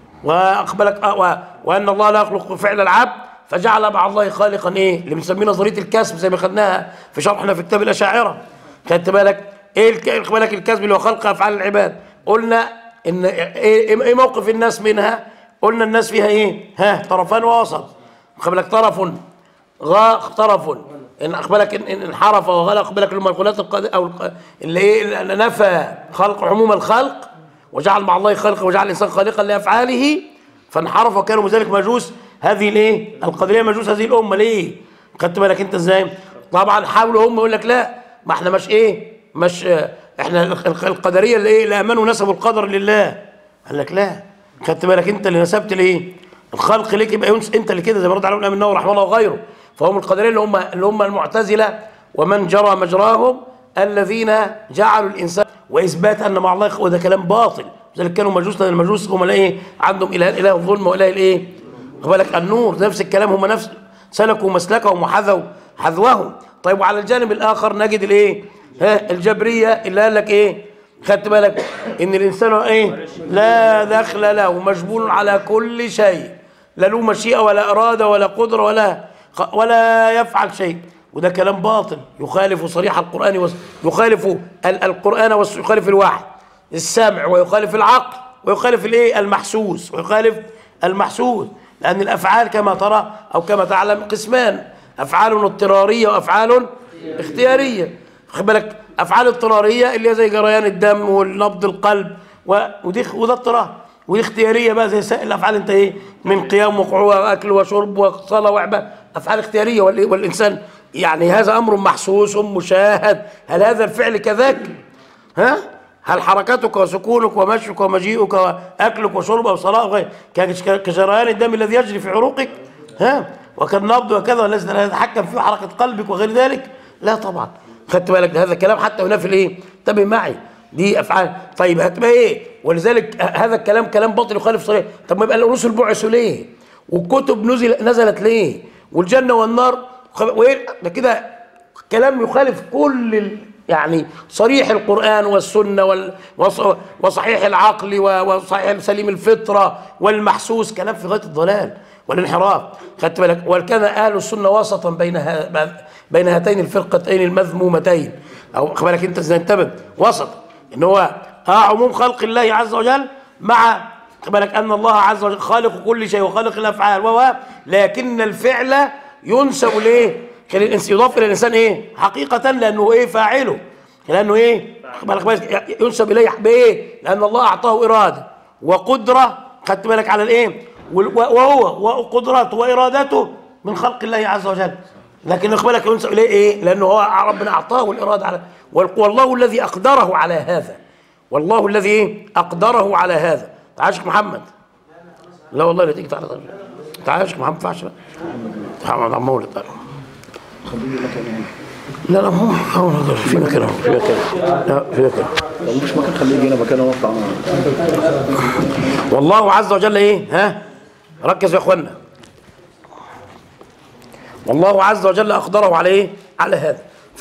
S1: واقبلك و- وان الله لا يخلق فعل العبد فجعل مع الله خالقا ايه اللي بنسميه نظريه الكسب زي ما خدناها في شرحنا في كتاب الاشاعره خدت بالك ايه الك- خد بالك الكسب اللي هو خلق افعال العباد قلنا ان ايه إيه موقف الناس منها قلنا الناس فيها ايه ها طرفان ووسط خد بالك طرف غا طرف ان اخبرك ان إن انحرف وغلق اخبرك المنقولات القد... او الق- اللي ايه اللي نفى خلق عموم الخلق وجعل مع الله خلقه وجعل الانسان خالقا لافعاله فانحرف وكانوا بذلك مجوس هذه الايه القدريه مجوس هذه الامه ليه خدت بالك انت ازاي طبعا حاولوا هم يقول لك لا ما احنا مش ايه مش آه، احنا الق- القدريه اللي ايه اللي امنوا نسبوا القدر لله قال لك لا خدت بالك انت اللي نسبت ليه الخلق ليك يبقى ينس انت اللي كده زي ما رد عليهم الامام النووي رحمه الله وغيره فهم القدرين اللي هم اللي هم المعتزله ومن جرى مجراهم الذين جعلوا الانسان واثبات ان مع الله وده كلام باطل لذلك كانوا مجوس لان المجوس هم الايه عندهم اله اله الظلم واله الايه خد بالك النور نفس الكلام هم نفس سلكوا مسلكهم وحذوا حذوهم طيب وعلى الجانب الاخر نجد الايه ها الجبريه اللي قال لك ايه خدت بالك ان الانسان ايه لا دخل له مجبول على كل شيء لا له مشيئه ولا اراده ولا قدره ولا ولا يفعل شيء وده كلام باطل يخالف صريح القران وس- يخالف ال- القران ويخالف الوحي السمع ويخالف العقل ويخالف الايه المحسوس ويخالف المحسوس لان الافعال كما ترى او كما تعلم قسمان افعال اضطراريه وافعال اختياريه خد بالك افعال اضطراريه اللي هي زي جريان الدم والنبض القلب و- ودي وده اضطرار ودي اختياريه بقى زي سائر الافعال انت ايه من قيام وقعود واكل وشرب وصلاه وعباده افعال اختياريه وال- والانسان يعني هذا امر محسوس مشاهد هل هذا الفعل كذاك ها هل حركتك وسكونك ومشيك ومجيئك واكلك وشربك وصلاه وغير ك- كجريان الدم الذي يجري في عروقك ها وكالنبض وكذا الذي لا يتحكم في حركه قلبك وغير ذلك لا طبعا خدت بالك ده هذا كلام حتى هنا في الايه انتبه معي دي افعال طيب هتبقى ايه ولذلك ه- هذا الكلام كلام باطل يخالف صريح طب ما يبقى الرسل بعثوا ليه والكتب نزل نزلت ليه والجنه والنار خ- وايه ده كده كلام يخالف كل ال... يعني صريح القرآن والسنة وال... وص... وصحيح العقل و... وصحيح سليم الفطرة والمحسوس كلام في غاية الضلال والانحراف خدت بالك وكان أهل السنة وسطا بين ه... بين هاتين الفرقتين المذمومتين أو خد بالك أنت إزاي انتبه وسط إن هو آه عموم خلق الله عز وجل مع خد بالك أن الله عز وجل خالق كل شيء وخالق الأفعال و لكن الفعل ينسب ليه؟ كان الانس يضاف الى الانسان ايه حقيقه لانه ايه فاعله لانه ايه بالك بالك ينسب اليه بايه لان الله اعطاه اراده وقدره خدت بالك على الايه وال- وهو وقدرته وارادته من خلق الله عز وجل لكن خد بالك ينسب اليه ايه لانه هو ربنا اعطاه الاراده على وال- والله الذي اقدره على هذا والله الذي ايه اقدره على هذا تعالش محمد لا والله لا تيجي تعالى تعالش محمد ما ينفعش لا محمد عم مولد تعالى. لا لا هو هو في مكان أهو، في مكان لا في مكان
S3: لو مش مكان خليه يجي هنا مكانه واقف
S1: والله عز وجل ايه ها ركز يا اخوانا والله عز وجل اقدره على ايه على هذا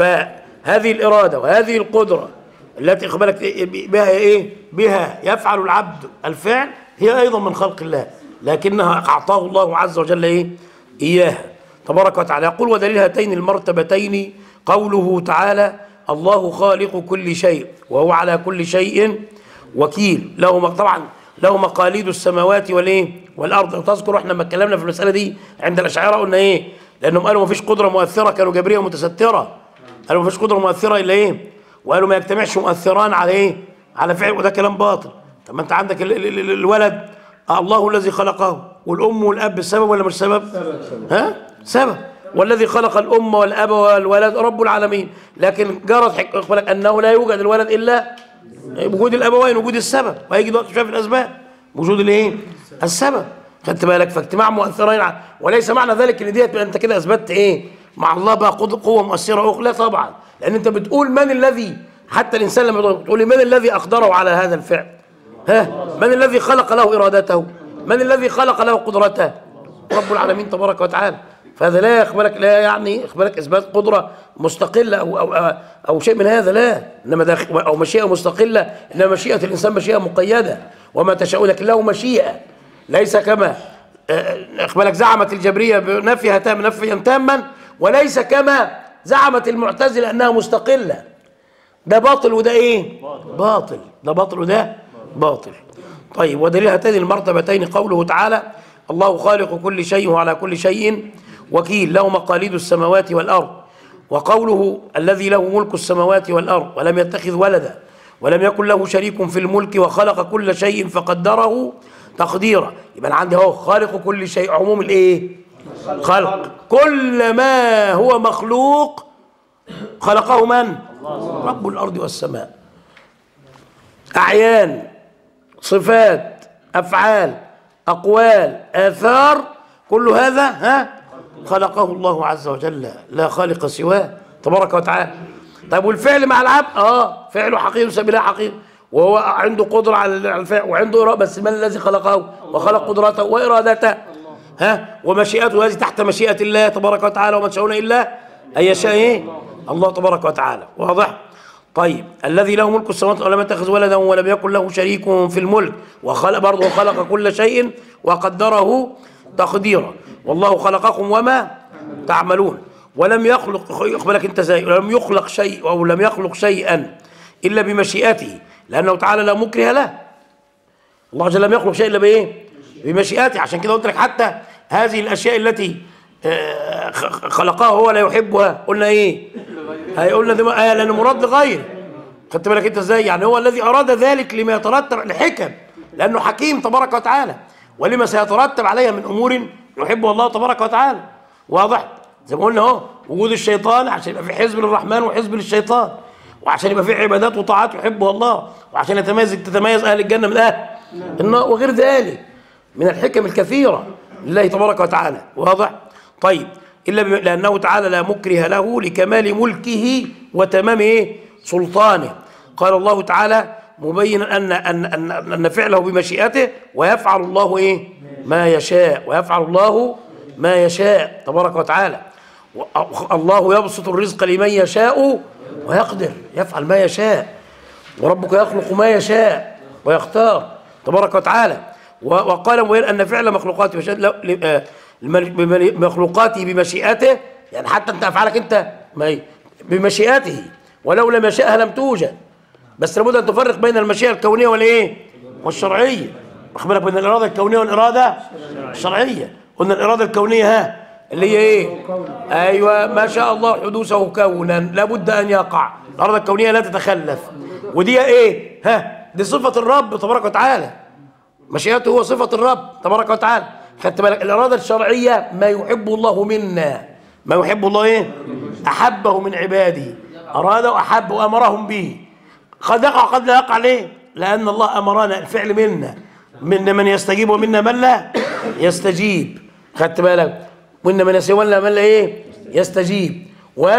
S1: فهذه الاراده وهذه القدره التي اقبلك بها ايه بها يفعل العبد الفعل هي ايضا من خلق الله لكنها اعطاه الله عز وجل ايه اياها تبارك وتعالى يقول ودليل هاتين المرتبتين قوله تعالى الله خالق كل شيء وهو على كل شيء وكيل له مق- طبعا له مقاليد السماوات والايه والارض لو تذكر احنا لما اتكلمنا في المساله دي عند الاشاعره قلنا ايه لانهم قالوا ما فيش قدره مؤثره كانوا جبريه متستره قالوا ما فيش قدره مؤثره الا ايه وقالوا ما يجتمعش مؤثران على ايه على فعل وده كلام باطل طب ما انت عندك ال- ال- ال- الولد آه، الله الذي خلقه والام والاب سبب ولا مش سبب ها سبب والذي خلق الام والاب والولد رب العالمين لكن جرت حك- خد بالك انه لا يوجد الولد الا وجود الابوين وجود السبب وهيجي دلوقتي شايف الاسباب وجود الايه السبب خدت بالك فاجتماع مؤثرين ع- وليس معنى ذلك ان ديت انت كده اثبتت ايه مع الله بقى قد- قوه مؤثره اخرى لا طبعا لان انت بتقول من الذي حتى الانسان لما تقول- تقول من الذي اقدره على هذا الفعل ها من الذي خلق له ارادته من الذي خلق له قدرته رب العالمين تبارك وتعالى فهذا لا يخبرك لا يعني يخبرك اثبات قدره مستقله او او او, أو شيء من هذا لا انما ده او مشيئه مستقله انما مشيئه الانسان مشيئه مقيده وما تشاء لكن له مشيئه ليس كما آه، اخبرك زعمت الجبريه بنفيها تام نفيا تاما وليس كما زعمت المعتزله انها مستقله ده باطل وده ايه باطل ده باطل وده باطل طيب ودليل هاتين المرتبتين قوله تعالى الله خالق كل شيء وعلى كل شيء وكيل له مقاليد السماوات والارض وقوله الذي له ملك السماوات والارض ولم يتخذ ولدا ولم يكن له شريك في الملك وخلق كل شيء فقدره تقديرا يبقى انا عندي اهو خالق كل شيء عموم الايه خلق كل ما هو مخلوق خلقه من رب الارض والسماء اعيان صفات افعال أقوال آثار كل هذا ها خلقه الله عز وجل لا خالق سواه تبارك وتعالى طيب والفعل مع العبد اه فعله حقيقي يسمى له حقيقي وهو عنده قدرة على الفعل وعنده إرادة بس من الذي خلقه وخلق قدرته وإرادته ها ومشيئته هذه تحت مشيئة الله تبارك وتعالى وما تشاءون إلا أن يشاء إيه الله تبارك وتعالى واضح طيب الذي له ملك السماوات ولم يتخذ ولدا ولم يكن له شريك في الملك وخلق برضه خلق كل شيء وقدره تقديرا والله خلقكم وما تعملون ولم يخلق خد بالك انت ازاي ولم يخلق شيء او لم يخلق شيئا الا بمشيئته لانه تعالى لا مكره له الله عز وجل لم يخلق شيء الا بايه بمشيئته عشان كده قلت لك حتى هذه الاشياء التي آه، خ- خلقها هو لا يحبها قلنا ايه هي قلنا دي آه لان مراد لغير خدت بالك انت ازاي يعني هو الذي اراد ذلك لما يترتب لحكم لانه حكيم تبارك وتعالى ولما سيترتب عليها من امور يحبها الله تبارك وتعالى واضح زي ما قلنا اهو وجود الشيطان عشان يبقى في حزب للرحمن وحزب للشيطان وعشان يبقى في عبادات وطاعات يحبها الله وعشان يتميز تتميز اهل الجنه من اهل النار وغير ذلك من الحكم الكثيره لله تبارك وتعالى واضح طيب الا بما لانه تعالى لا مكره له لكمال ملكه وتمام ايه سلطانه قال الله تعالى مبينا ان ان ان, أن فعله بمشيئته ويفعل الله ايه ما يشاء ويفعل الله ما يشاء تبارك وتعالى و- الله يبسط الرزق لمن يشاء ويقدر يفعل ما يشاء وربك يخلق ما يشاء ويختار تبارك وتعالى و- وقال مبين ان فعل مخلوقاته بمشيئته لا- ل- آه، المل- بمل- مخلوقاته بمشيئته يعني حتى انت افعالك انت ما هي بمشيئته ولو لم يشاءها لم توجد بس لابد ان تفرق بين المشيئه الكونيه والايه والشرعيه واخد بالك بين الاراده الكونيه والاراده الشرعيه قلنا الاراده الكونيه ها اللي هي ايه ايوه ما شاء الله حدوثه كونا لابد ان يقع الاراده الكونيه لا تتخلف ودي ايه ها دي صفه الرب تبارك وتعالى مشيئته هو صفة الرب تبارك وتعالى خدت بالك الإرادة الشرعية ما يحب الله منا ما يحب الله إيه أحبه من عباده أراد وأحب وأمرهم به قد يقع قد لا يقع ليه لأن الله أمرنا الفعل منا منا من يستجيب ومنا من لا يستجيب خدت بالك وإن من يستجيب ولا من لا إيه يستجيب و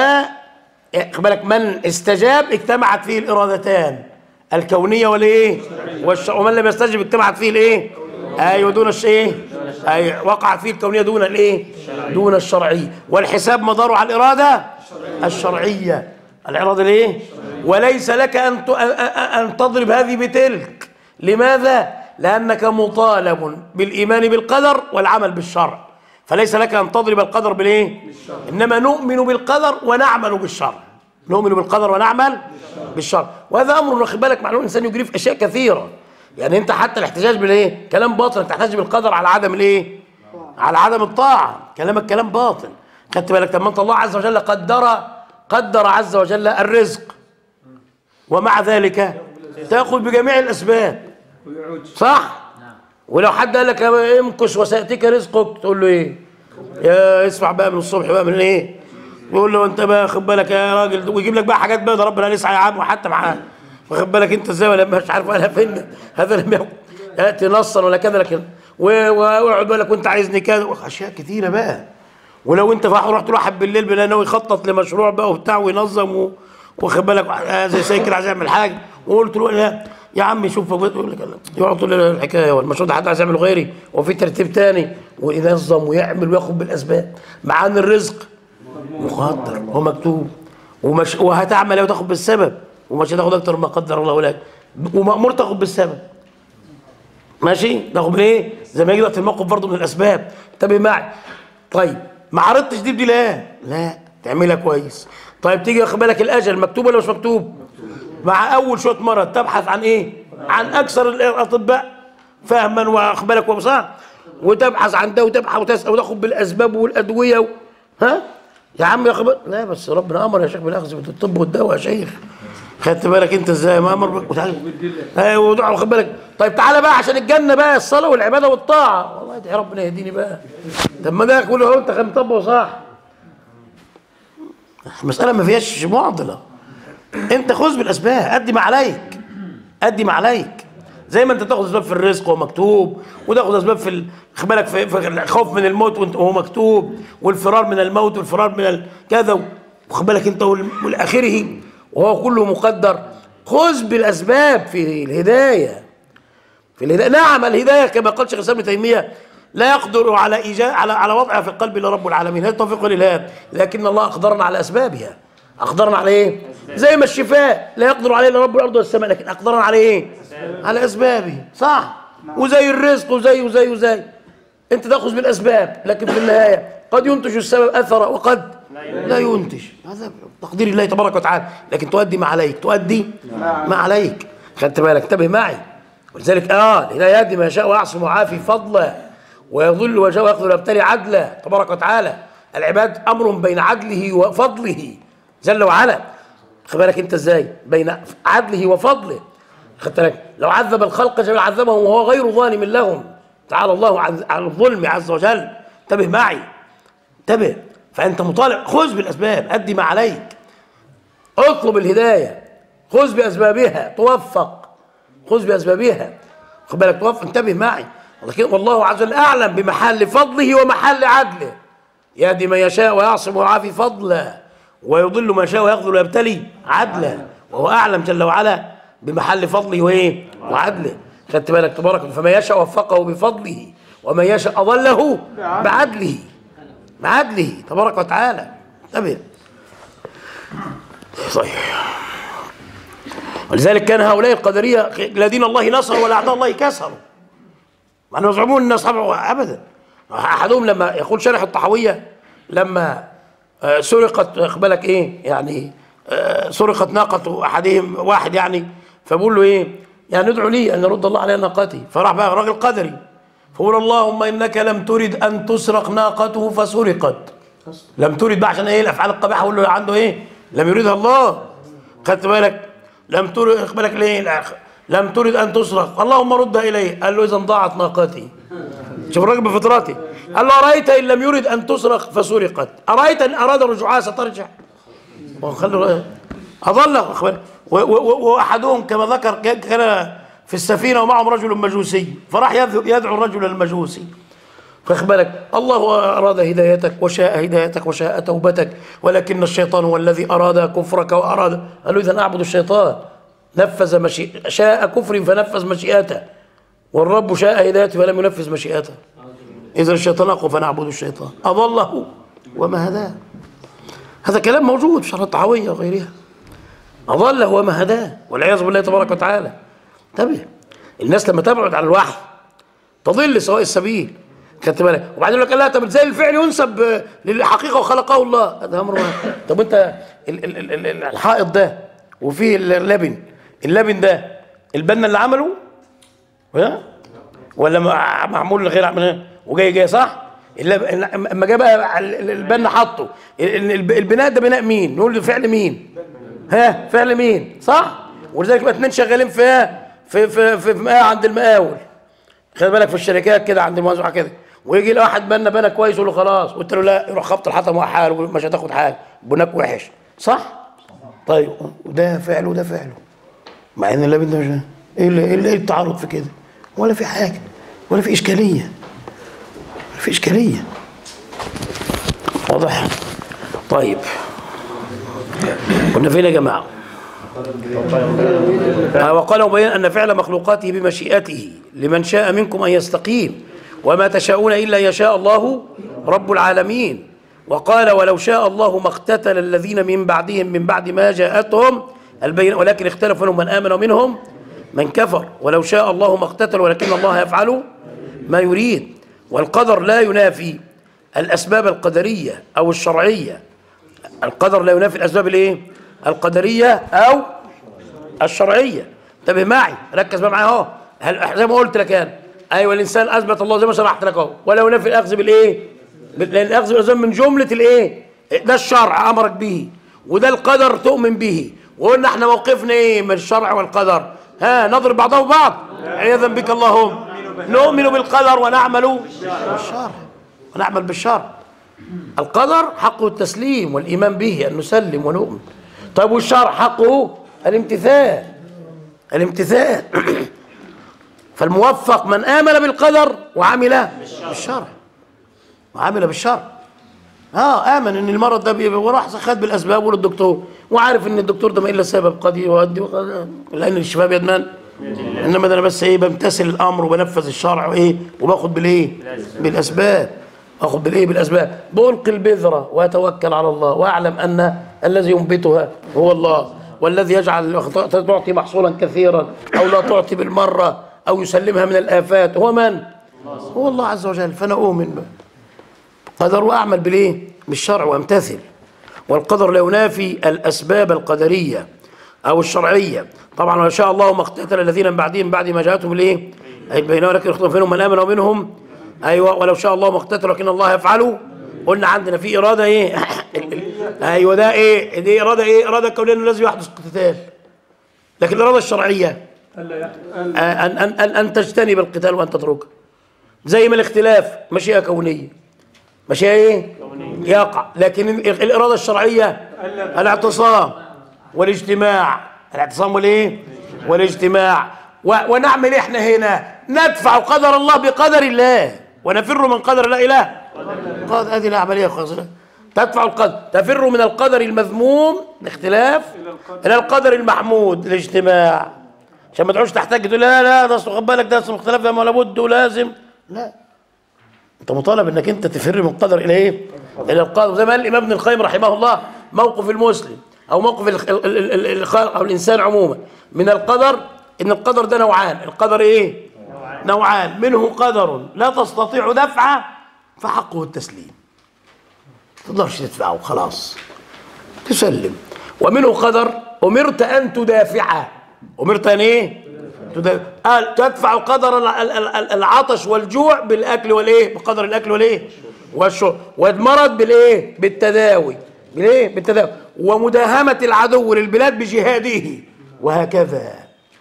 S1: خد بالك من استجاب اجتمعت فيه الإرادتان الكونية والايه والش... ومن لم يستجب اجتمعت فيه الايه ايوه دون الشيء اي وقعت فيه الكونية دون الايه دون الشرعية والحساب مداره على الإرادة الشرعية الإرادة الايه وليس لك أن ت... أن- أن- أن تضرب هذه بتلك لماذا لأنك مطالب بالإيمان بالقدر والعمل بالشرع فليس لك أن تضرب القدر بالايه إنما نؤمن بالقدر ونعمل بالشرع نؤمن بالقدر ونعمل بالشرع وهذا امر واخد بالك معلوم الانسان يجري في اشياء كثيره يعني انت حتى الاحتجاج بالايه كلام باطل انت تحتاج بالقدر على عدم الايه على عدم الطاعه كلامك كلام باطل خدت بالك طب ما انت الله عز وجل قدر قدر عز وجل الرزق ومع ذلك تاخذ بجميع الاسباب صح ولو حد قال لك امكس وسياتيك رزقك تقول له ايه يا اسمع بقى من الصبح بقى من ايه يقول له انت بقى خد بالك يا راجل ويجيب لك بقى حاجات بقى ده ربنا يسعى يا عم وحتى معاه واخد بالك انت ازاي ولا مش عارف ولا فين هذا لم يكن ياتي نصا ولا كذا لكن و- و- ويقعد بقى لك وانت عايزني كذا اشياء كثيره بقى ولو انت راح رحت له واحد بالليل بلا ناوي يخطط لمشروع بقى وبتاع وينظم و- واخد بالك آه زي سايكل عايز يعمل حاجه وقلت له لا يا عم شوف يقول لك لا. يقعد طول الليل الحكايه والمشروع ده حد عايز يعمله غيري وفي ترتيب تاني وينظم ويعمل وياخد بالاسباب مع ان الرزق مقدر هو مكتوب ومش وهتعمل ايه وتاخد بالسبب ومش هتاخد اكتر ما قدر الله لك ومأمور تاخد بالسبب ماشي تاخد بالايه زي ما يجي وقت الموقف برضه من الاسباب انتبه معي طيب ما عرضتش دي بدي لا لا تعملها كويس طيب تيجي واخد بالك الاجل مكتوب ولا مش مكتوب مع اول شويه مرض تبحث عن ايه عن اكثر الاطباء فهما واخد بالك وصح وتبحث عن ده وتبحث وتسال وتاخد بالاسباب والادويه و... ها يا عم يا خبر لا بس ربنا امر يا شيخ بالاخذ بالطب والدواء يا شيخ خدت بالك انت ازاي ما امر بك وتعالى ايوه ودعوا خد بالك طيب تعالى بقى عشان الجنه بقى الصلاه والعباده والطاعه والله ادعي ربنا يهديني بقى طب ما ده كله اهو انت مطبق صح المساله ما فيهاش معضله انت خذ بالاسباب ادي ما عليك ادي ما عليك زي ما انت تاخد اسباب في الرزق وهو مكتوب وتاخد اسباب في ال- خد بالك في, في الخوف من الموت وانت- وهو مكتوب والفرار من الموت والفرار من ال- كذا وخد بالك انت وال- والاخره وهو كله مقدر خذ بالاسباب في الهدايه في الهدايه نعم الهدايه كما قال شيخ الاسلام ابن تيميه لا يقدر على ايجاد على على وضعها في القلب الا رب العالمين هذا التوفيق والالهام لكن الله اقدرنا على اسبابها اقدرنا على ايه زي ما الشفاء لا يقدر عليه الا رب الارض والسماء لكن اقدرنا على ايه على اسبابه صح وزي الرزق وزي وزي وزي انت تاخذ بالاسباب لكن في النهايه قد ينتج السبب اثر وقد لا ينتج هذا تقدير الله تبارك وتعالى لكن تؤدي ما عليك تؤدي ما عليك خدت بالك انتبه معي ولذلك اه الهدايه يهدي ما يشاء ويعصم ويعافي فضلا ويضل ما يشاء ويقدر ويبتلي عدلا تبارك وتعالى العباد امر بين عدله وفضله جل وعلا خد بالك انت ازاي بين عدله وفضله خدت بالك لو عذب الخلق جميعا عذبهم وهو غير ظالم لهم تعالى الله عن عن الظلم عز وجل انتبه معي انتبه فانت مطالب خذ بالاسباب ادي ما عليك اطلب الهدايه خذ باسبابها توفق خذ باسبابها خد بالك توفق انتبه معي لكن والله عز وجل اعلم بمحل فضله ومحل عدله يهدي من يشاء ويعصم ويعافي فضلا ويضل من يشاء ويخذل ويبتلي عدلا وهو اعلم جل وعلا بمحل فضله وايه وعدله خدت بالك تبارك فمن يشاء وفقه بفضله ومن يشاء اضله بعدله بعدله تبارك وتعالى انتبه صحيح ولذلك كان هؤلاء القدرية الذين الله نصروا ولا أعداء الله كسروا مع أنهم يزعمون أن أصحابه أبدا أحدهم لما يقول شرح الطحوية لما آه، سرقت خد بالك إيه يعني آه، سرقت ناقة أحدهم واحد يعني فبقول له إيه يعني ادعو لي أن يرد الله علي ناقتي فراح بقى راجل قدري فقول اللهم إنك لم ترد أن تسرق ناقته فسرقت لم ترد بقى عشان ايه الافعال القبيحه اقول له عنده ايه لم يريدها الله خدت بالك لم ترد خد بالك ليه الأخ- لم ترد ان تسرق اللهم ردها الي قال له اذا ضاعت ناقتي شوف الراجل بفطرته قال له ارايت ان لم يرد ان تسرق فسرقت ارايت ان اراد رجوعها سترجع وخلوا اضل خد بالك. و- و- و- واحدهم كما ذكر كان- كان في السفينه ومعهم رجل مجوسي فراح يذ- يدعو الرجل المجوسي فاخد بالك الله أراد هدايتك وشاء هدايتك وشاء توبتك ولكن الشيطان هو الذي أراد كفرك وأراد قال له إذا أعبد الشيطان نفذ مشي... شاء كفر فنفذ مشيئته والرب شاء هدايته فلم ينفذ مشيئته إذا الشيطان أقوى فنعبد الشيطان أضله وما هداه هذا كلام موجود في شرح الطحاوية وغيرها أضله وما هداه والعياذ بالله تبارك وتعالى انتبه الناس لما تبعد عن الوحي تضل سواء السبيل خدت بالك وبعدين يقول لك لا طب ازاي الفعل ينسب آه، للحقيقه وخلقه الله هذا امر واحد. طب انت ال ال ال ال الحائط ده وفيه اللبن اللبن ده البنا اللي عمله ها ولا مع- معمول غير عمل وجاي جاي صح اللب- اما جه بقى ال- ال- البنا حطه ال- ال- البناء ده بناء مين نقول له فعل مين ها فعل مين صح ولذلك بقى اتنين شغالين في في في في, في مقاول عند المقاول خلي بالك في الشركات كده عند الموزع كده ويجي له واحد بنا بنا كويس يقول له خلاص قلت له لا يروح خبط الحطم وحال مش هتاخد حاجه بناك وحش صح طيب وده فعله وده فعله مع ان اللبن ده مش ايه اللي ايه اللي- إيه التعارض في كده ولا في حاجه ولا في اشكاليه ولا في اشكاليه واضح طيب كنا فين يا جماعه آه، وقال مبين أن فعل مخلوقاته بمشيئته لمن شاء منكم أن يستقيم وما تشاءون إلا أن يشاء الله رب العالمين وقال ولو شاء الله ما اقتتل الذين من بعدهم من بعد ما جاءتهم البين ولكن اختلف منهم من آمن ومنهم من كفر ولو شاء الله ما اقتتل ولكن الله يفعل ما يريد والقدر لا ينافي الأسباب القدرية أو الشرعية القدر لا ينافي الأسباب الإيه؟ القدرية أو الشرعيه انتبه معي ركز بقى معايا اهو هل- زي ما قلت لك انا ايوه الانسان اثبت الله زي ما شرحت لك اهو ولا ينافي الاخذ بالايه؟ بال- لان الاخذ بالاسباب من جمله الايه؟ ده الشرع امرك به وده القدر تؤمن به وقلنا احنا موقفنا ايه من الشرع والقدر ها نضرب بعضهم بعض عياذا بك اللهم نؤمن بالقدر ونعمل بالشرع ونعمل بالشرع القدر حقه التسليم والإيمان به أن نسلم ونؤمن طيب والشرع حقه الامتثال الامتثال فالموفق من آمن بالقدر وعمل بالشرع وعمل بالشرع اه امن ان المرض ده بيبقى وراح خد بالاسباب وللدكتور وعارف ان الدكتور ده ما الا سبب قد يؤدي وقد- لان الشفاء بيد من؟ انما ده انا بس ايه بمتثل الامر وبنفذ الشرع وايه وباخد بالايه؟ بالاسباب اخد بالايه؟ بالاسباب بلقي البذره واتوكل على الله واعلم ان الذي ينبتها هو الله والذي يجعل تعطي محصولا كثيرا او لا تعطي بالمره او يسلمها من الافات هو من؟ هو الله عز وجل فانا اؤمن به قدر واعمل بالايه؟ بالشرع وامتثل والقدر لا ينافي الاسباب القدريه او الشرعيه طبعا ما شاء الله ما اقتتل الذين من بعدهم بعد ما جاءتهم الايه؟ اي بينما لكن يخطئ منهم من امن ومنهم ايوه ولو شاء الله ما اقتتلوا لكن الله يفعله قلنا عندنا في اراده ايه؟ ايوه ده ايه؟ دي اراده ايه؟ اراده كونيه انه لازم يحدث اقتتال لكن الاراده الشرعيه ان ان ان ان تجتنب القتال وان تتركه زي ما الاختلاف مشيئه كونيه مشيئه ايه؟ يقع لكن ال- الاراده الشرعيه الاعتصام والاجتماع الاعتصام والايه؟ والاجتماع و- ونعمل احنا هنا ندفع قدر الله بقدر الله ونفر من قدر لا اله قد هذه العمليه خاصه تدفع القدر تفر من القدر المذموم الاختلاف الى القدر المحمود الاجتماع عشان ما تقعدش تحتاج تقول لا لا ده اصل خد بالك ده اصل الاختلاف ده ما لابد ولازم لا انت مطالب انك انت تفر من القدر الى ايه؟ الى القدر زي ما قال الامام ابن القيم رحمه الله موقف المسلم او موقف ال- ال- ال- ال- الخلق او الانسان عموما من القدر ان القدر ده نوعان القدر ايه؟ نوعان منه قدر لا تستطيع دفعه فحقه التسليم ما تقدرش تدفعه خلاص تسلم ومنه قدر امرت ان تدافعه امرت ان ايه؟ تدافع. قال تدفع قدر ال- ال- ال- العطش والجوع بالاكل والايه؟ بقدر الاكل والايه؟ والشرب والمرض بالايه؟ بالتداوي بالايه؟ بالتداوي ومداهمه العدو للبلاد بجهاده وهكذا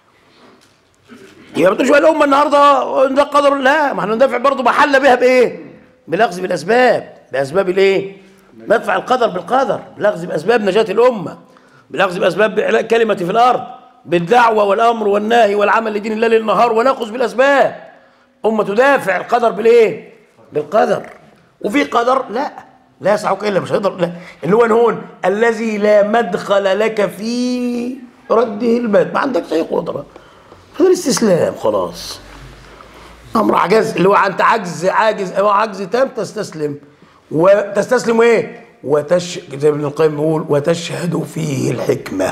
S1: يبقى ما تقولش بقى الامه النهارده ده قدر لا ما احنا ندافع برضه محل بها بايه؟ بالاخذ بالاسباب باسباب الايه؟ ندفع القدر بالقدر بالاخذ باسباب نجاه الامه بالاخذ باسباب إعلاء كلمه في الارض بالدعوه والامر والنهي والعمل لدين الله ليل نهار وناخذ بالاسباب امه تدافع القدر بالايه؟ بالقدر وفي قدر لا لا يسعك الا مش هيقدر لا اللي هو نهون الذي لا مدخل لك في رده الباب ما عندكش اي قدره هذا الاستسلام خلاص امر عجز اللي هو انت عجز عاجز او عجز تام تستسلم وتستسلم ايه وتش زي ما ابن القيم بيقول وتشهد فيه الحكمه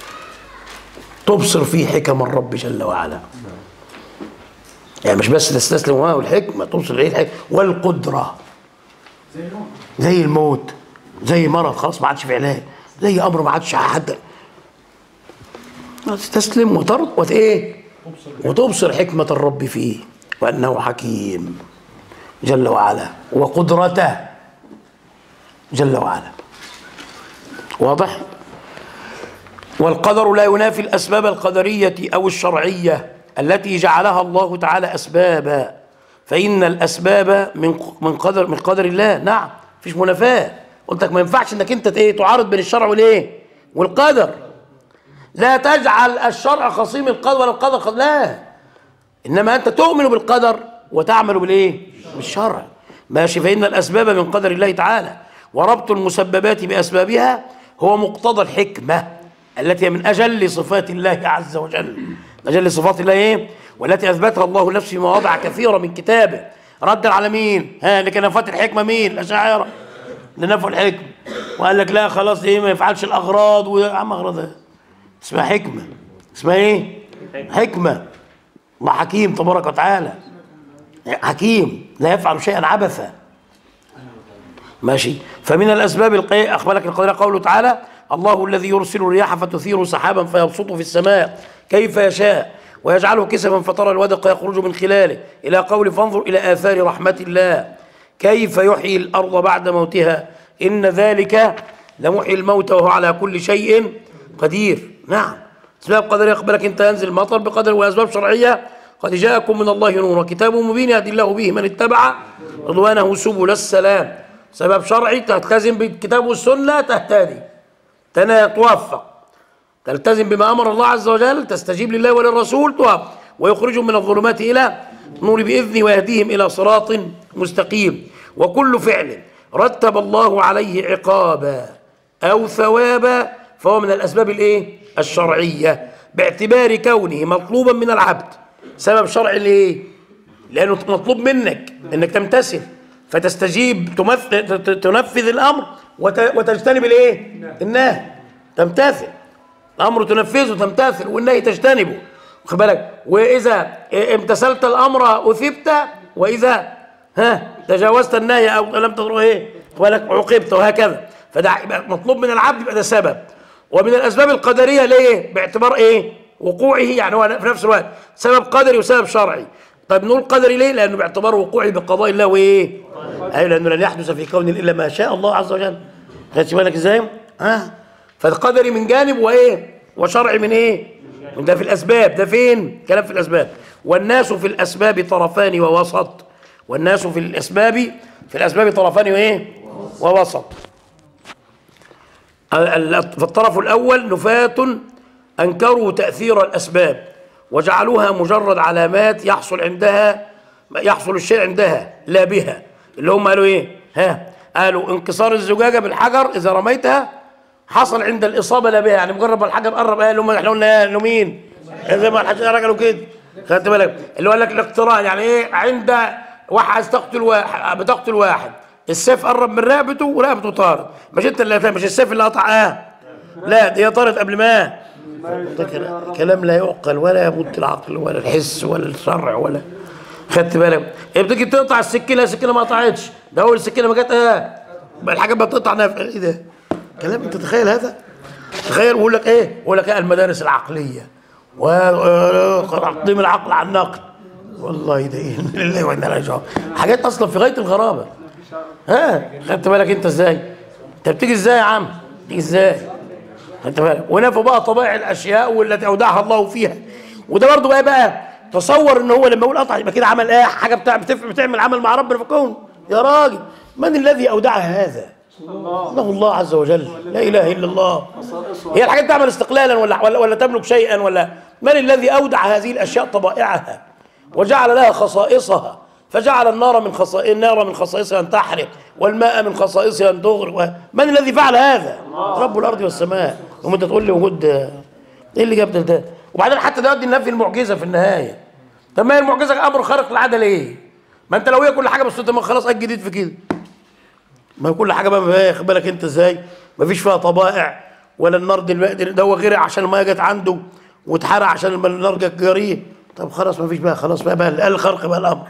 S1: تبصر فيه حكم الرب جل وعلا يعني مش بس تستسلم واه والحكمه تبصر ايه الحكمه والقدره زي الموت زي مرض خلاص ما عادش في علاج زي امر ما عادش حد تستسلم وترض وت ايه وتبصر حكمة الرب فيه وأنه حكيم جل وعلا وقدرته جل وعلا واضح والقدر لا ينافي الأسباب القدرية أو الشرعية التي جعلها الله تعالى أسبابا فإن الأسباب من من قدر من قدر الله نعم مفيش منافاة قلت لك ما ينفعش انك انت ايه تعارض بين الشرع والايه والقدر لا تجعل الشرع خصيم القدر ولا القدر خ... لا انما انت تؤمن بالقدر وتعمل بالايه بالشرع ماشي فان الاسباب من قدر الله تعالى وربط المسببات باسبابها هو مقتضى الحكمه التي هي من اجل صفات الله عز وجل من اجل صفات الله ايه والتي اثبتها الله نفسه في مواضع كثيره من كتابه ردا على مين ها اللي كان نفات الحكمه مين الاشاعره اللي نفوا الحكمه وقال لك لا خلاص ايه ما يفعلش الاغراض ويا عم اغراض إيه؟ اسمها حكمة اسمها ايه حكمة الله حكيم تبارك وتعالى حكيم لا يفعل شيئا عبثا ماشي فمن الاسباب القي... اخبرك القدر قوله تعالى الله الذي يرسل الرياح فتثير سحابا فيبسطه في السماء كيف يشاء ويجعله كسفا فترى الودق يخرج من خلاله الى قول فانظر الى اثار رحمه الله كيف يحيي الارض بعد موتها ان ذلك لمحيي الموت وهو على كل شيء قدير نعم اسباب قدريه يقبلك انت ينزل المطر بقدر واسباب شرعيه قد جاءكم من الله نور وكتاب مبين يهدي الله به من اتبع رضوانه سبل السلام سبب شرعي تلتزم بالكتاب والسنه تهتدي تنا توفق تلتزم بما امر الله عز وجل تستجيب لله وللرسول توفق ويخرجهم من الظلمات إلى نور بإذنه ويهديهم إلى صراط مستقيم وكل فعل رتب الله عليه عقابا أو ثوابا فهو من الأسباب الإيه؟ الشرعية باعتبار كونه مطلوبا من العبد سبب شرعي ليه؟ لأنه مطلوب منك أنك تمتثل فتستجيب تمثل ت- تنفذ الأمر وت- وتجتنب الإيه؟ النهي تمتثل الأمر تنفذه تمتثل والنهي تجتنبه واخد بالك وإذا امتثلت الأمر أثبت وإذا ها تجاوزت النهي أو لم تضره إيه ولك عوقبت وهكذا فده يبقى مطلوب من العبد يبقى ده سبب ومن الأسباب القدرية ليه باعتبار إيه وقوعه يعني هو في نفس الوقت سبب قدري وسبب شرعي طيب نقول قدري ليه لأنه باعتبار وقوعه بقضاء الله وإيه أيوة لأنه لن يحدث في كون إلا ما شاء الله عز وجل خدت بالك إزاي ها فالقدري من جانب وايه وشرعي من ايه من ده في الاسباب ده فين كلام في الاسباب والناس في الاسباب طرفان ووسط والناس في الاسباب في الاسباب طرفان وايه ووسط ال- ال- فالطرف الاول نفاة انكروا تاثير الاسباب وجعلوها مجرد علامات يحصل عندها يحصل الشيء عندها لا بها اللي هم قالوا ايه ها قالوا انكسار الزجاجه بالحجر اذا رميتها حصل عند الاصابه لا بها يعني مجرد ما الحجر قرب قال لهم احنا قلنا ايه انه مين زي ما الحجر قالوا كده خدت بالك اللي هو قال لك الاقتران يعني ايه عند واحد عايز تقتل واحد بتقتل واحد السيف قرب من رقبته ورقبته طارت مش انت اللي مش السيف اللي قطع اه لا دي طارت قبل ما ده كلام- كلام لا يعقل ولا يمت العقل ولا الحس ولا الشرع ولا خدت بالك إيه بتيجي تقطع السكينه السكينه ما قطعتش ده اول السكينه ما جت اه بقى الحاجه بتقطع نف... ايه ده كلام انت تخيل هذا تخيل بيقول لك ايه بيقول لك ايه المدارس العقليه وتقديم العقل على النقل والله ده ايه لله وانا لا راجعون حاجات اصلا في غايه الغرابه ها خدت بالك انت ازاي انت بتيجي ازاي يا عم بتيجي ازاي خدت بالك ونفوا بقى طبائع الاشياء والتي اودعها الله فيها وده برضه بقى بقى تصور ان هو لما يقول قطع يبقى كده عمل ايه حاجه بتاع بتف- بتعمل عمل مع ربنا في الكون يا راجل من الذي اودع هذا الله الله عز وجل لا اله الا الله هي الحاجات تعمل استقلالا ولا ولا, ولا تملك شيئا ولا من الذي اودع هذه الاشياء طبائعها وجعل لها خصائصها فجعل النار من خصائص النار من خصائصها ان تحرق والماء من خصائصها ان تغرق من الذي فعل هذا رب الارض والسماء وما انت تقول لي وجود ايه اللي جاب ده ده وبعدين حتى ده يؤدي النفي المعجزه في النهايه طب ما هي المعجزه امر خارق للعاده ليه ما انت لو هي كل حاجه بس انت ما خلاص ايه الجديد في كده ما هي كل حاجه بقى ما هي خد بالك انت ازاي ما فيش فيها طبائع ولا النار دلوقتي ده هو غرق عشان الميه جت عنده واتحرق عشان لما النار جت جريه طب خلاص ما فيش بقى خلاص بقى بقى قال الخرق بقى الامر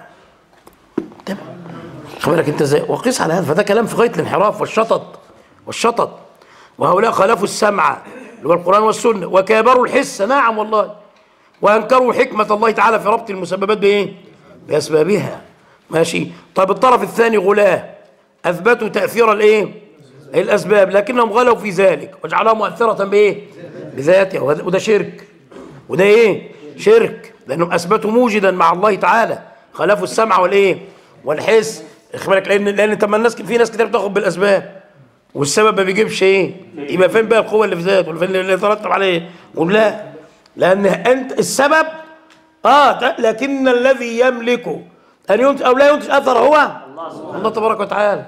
S1: طب خد بالك انت ازاي وقيس على هذا فده كلام في غايه الانحراف والشطط والشطط وهؤلاء خالفوا السمع اللي هو القران والسنه وكابروا الحس نعم والله وانكروا حكمه الله تعالى في ربط المسببات بايه؟ باسبابها ماشي طيب الطرف الثاني غلاه اثبتوا تاثير الايه؟ الاسباب لكنهم غلوا في ذلك وجعلها مؤثره بايه؟ بذاتها وهذا- وده شرك وده ايه؟ شرك لانهم اثبتوا موجدا مع الله تعالى خالفوا السمع والايه؟ والحس خد بالك لان لان طب ما الناس في ناس كتير بتاخد بالاسباب والسبب ما بيجيبش ايه يبقى فين بقى القوه اللي في ذاته ولا فين اللي يترتب عليه قول لا لان انت السبب اه ده- لكن الذي يملكه ان ينتج او لا ينتج اثر هو الله تبارك وتعالى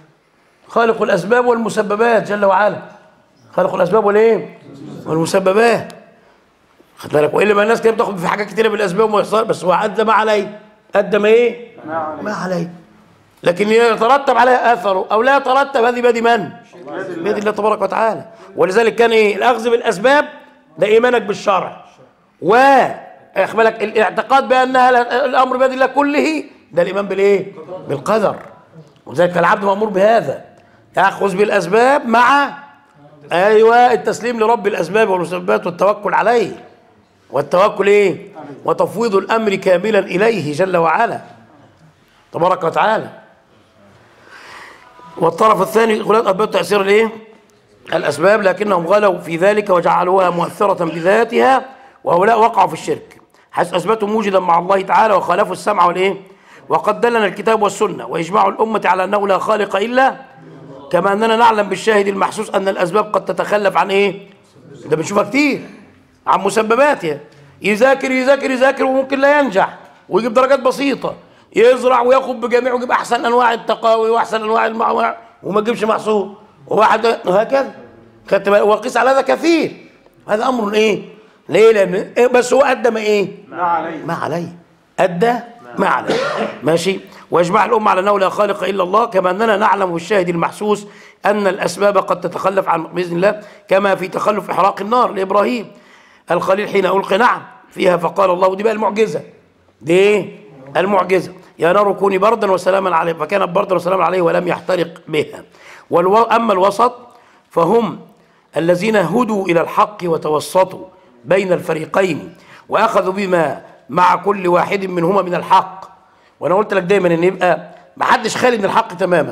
S1: خالق الاسباب والمسببات جل وعلا خالق الاسباب والايه والمسببات خد بالك والا ما الناس كده بتاخد في حاجات كتيره بالاسباب وما يحصل بس هو ادى ما عليه ادى ما ايه ما عليه لكن يترتب عليها اثره او لا يترتب هذه بيد من؟ بيد الله تبارك وتعالى ولذلك كان ايه؟ الاخذ بالاسباب ده ايمانك بالشرع و اخد بالك الاعتقاد بانها لا- الامر بيد الله كله ده الايمان بالايه؟ بالقدر ولذلك العبد مامور بهذا ياخذ بالاسباب مع ايوه التسليم لرب الاسباب والمسببات والتوكل عليه والتوكل ايه؟ وتفويض الامر كاملا اليه جل وعلا تبارك وتعالى والطرف الثاني غلاة أثبات تأثير الإيه؟ الأسباب لكنهم غلوا في ذلك وجعلوها مؤثرة بذاتها وهؤلاء وقعوا في الشرك حيث أثبتوا موجدا مع الله تعالى وخالفوا السمع والإيه؟ وقد دلنا الكتاب والسنة وإجماع الأمة على أنه لا خالق إلا كما أننا نعلم بالشاهد المحسوس أن الأسباب قد تتخلف عن إيه؟ ده بنشوفها كتير عن مسبباتها يذاكر يذاكر يذاكر وممكن لا ينجح ويجيب درجات بسيطه يزرع وياخد بجميع ويجيب احسن انواع التقاوي واحسن انواع المعوع وما يجيبش محصول وواحد وهكذا خدت بالك وقيس على هذا كثير هذا امر ايه ليه لان إيه بس هو قدم ايه
S2: ما عليه
S1: ما عليه أدى ما عليه ماشي ويجمع الأمة على أنه لا خالق إلا الله كما أننا نعلم بالشاهد المحسوس أن الأسباب قد تتخلف عن بإذن الله كما في تخلف إحراق النار لإبراهيم الخليل حين ألقي نعم فيها فقال الله دي بقى المعجزة دي إيه؟ المعجزة يا نار كوني بردا وسلاما عليه فكانت بردا وسلاما عليه ولم يحترق بها والو... أما الوسط فهم الذين هدوا إلى الحق وتوسطوا بين الفريقين وأخذوا بما مع كل واحد منهما من الحق وأنا قلت لك دايما إن يبقى ما حدش خالي من الحق تماما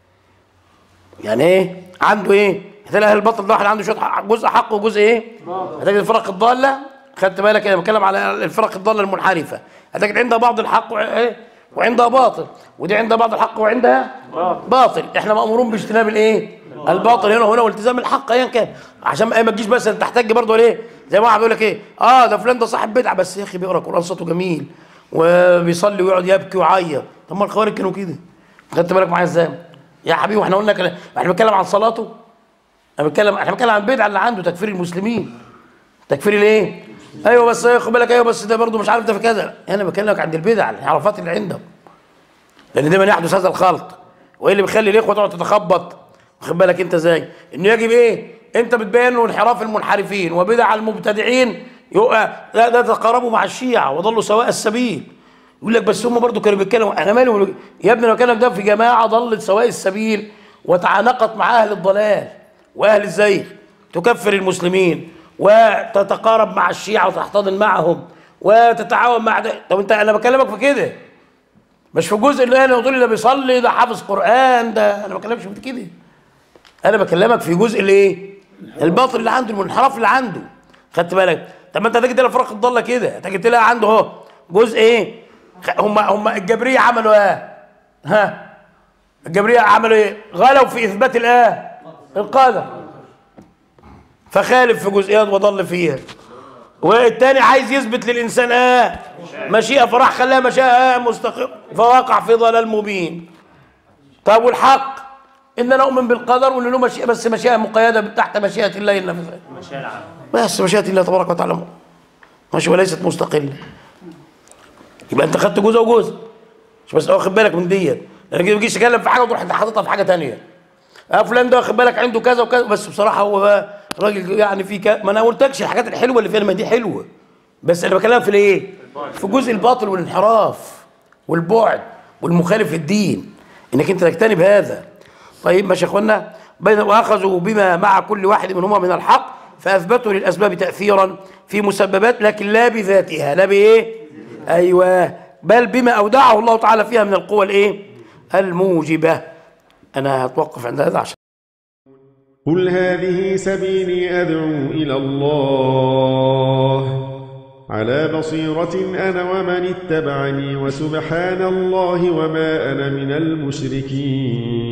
S1: يعني إيه عنده إيه هتلاقي أهل الباطل ده واحد عنده شوية حق- جزء حق وجزء إيه هتجد الفرق الضالة خدت بالك أنا بتكلم على الفرق الضالة المنحرفة هتجد عندها بعض الحق وع- إيه وعندها باطل ودي عندها بعض الحق وعندها باطل احنا مامورون باجتناب الايه الباطل هنا وهنا والتزام الحق ايا كان عشان ما ما تجيش مثلا تحتج برضه ليه زي ما واحد بيقول لك ايه اه ده فلان ده صاحب بدعه بس يا اخي بيقرا قران صوته جميل وبيصلي ويقعد يبكي ويعيط طب ما الخوارج كانوا كده خدت بالك معايا ازاي يا حبيبي واحنا قلنا كده احنا بنتكلم عن صلاته انا بتكلم احنا بنتكلم عن البدعه اللي عنده تكفير المسلمين تكفير الايه ايوه بس خد بالك ايوه بس ده برضه مش عارف ده في كذا انا بكلمك عن البدع الانحرافات اللي عندهم لان دايما يحدث هذا الخلط وايه اللي بيخلي الاخوه تقعد تتخبط واخد بالك انت ازاي انه يجب ايه انت بتبين له انحراف المنحرفين وبدع المبتدعين يبقى لا ده تقاربوا مع الشيعه وضلوا سواء السبيل يقول لك بس هم برضو كانوا بيتكلموا انا مالي يا ابني لو كانك ده في جماعه ضلت سواء السبيل وتعانقت مع اهل الضلال واهل الزيغ تكفر المسلمين وتتقارب مع الشيعه وتحتضن معهم وتتعاون مع ده طب انت انا بكلمك في كده مش في الجزء اللي انا تقول لي ده بيصلي ده حافظ قران ده انا ما بكلمش في كده انا بكلمك في جزء الايه الباطل اللي عنده المنحرف اللي عنده خدت بالك طب ما انت هتيجي تلاقي فرق الضاله كده هتيجي تلاقي عنده اهو جزء ايه خ- هم هم الجبريه عملوا ايه ها الجبريه عملوا ايه غلوا في اثبات الايه القدر فخالف في جزئيات وضل فيها والتاني عايز يثبت للانسان اه مشيئه فراح خلاها مشيئه اه مستقيم فوقع في ضلال مبين طب والحق ان انا اؤمن بالقدر وان له مشيئه بس مشيئه مقيده تحت مشيئه الله النافذه بس مشيئه الله تبارك وتعالى ماشي وليست مستقله يبقى انت خدت جزء وجزء مش بس واخد بالك من ديت لان ما تجيش تتكلم في حاجه وتروح انت حاططها في حاجه ثانيه اه فلان ده واخد بالك عنده كذا وكذا بس بصراحه هو بقى راجل يعني في كذا ما انا قلتلكش الحاجات الحلوه اللي فيها ما دي حلوه بس انا بكلمك في الايه؟ في جزء الباطل والانحراف والبعد والمخالف للدين انك انت تجتنب هذا طيب ماشي يا اخوانا بين واخذوا بما مع كل واحد منهما من الحق فاثبتوا للاسباب تاثيرا في مسببات لكن لا بذاتها لا بايه؟ ايوه بل بما اودعه الله تعالى فيها من القوى الايه؟ الموجبه انا هتوقف عند هذا عشان
S4: قل هذه سبيلي أدعو إلى الله على بصيرة أنا ومن اتبعني وسبحان الله وما أنا من المشركين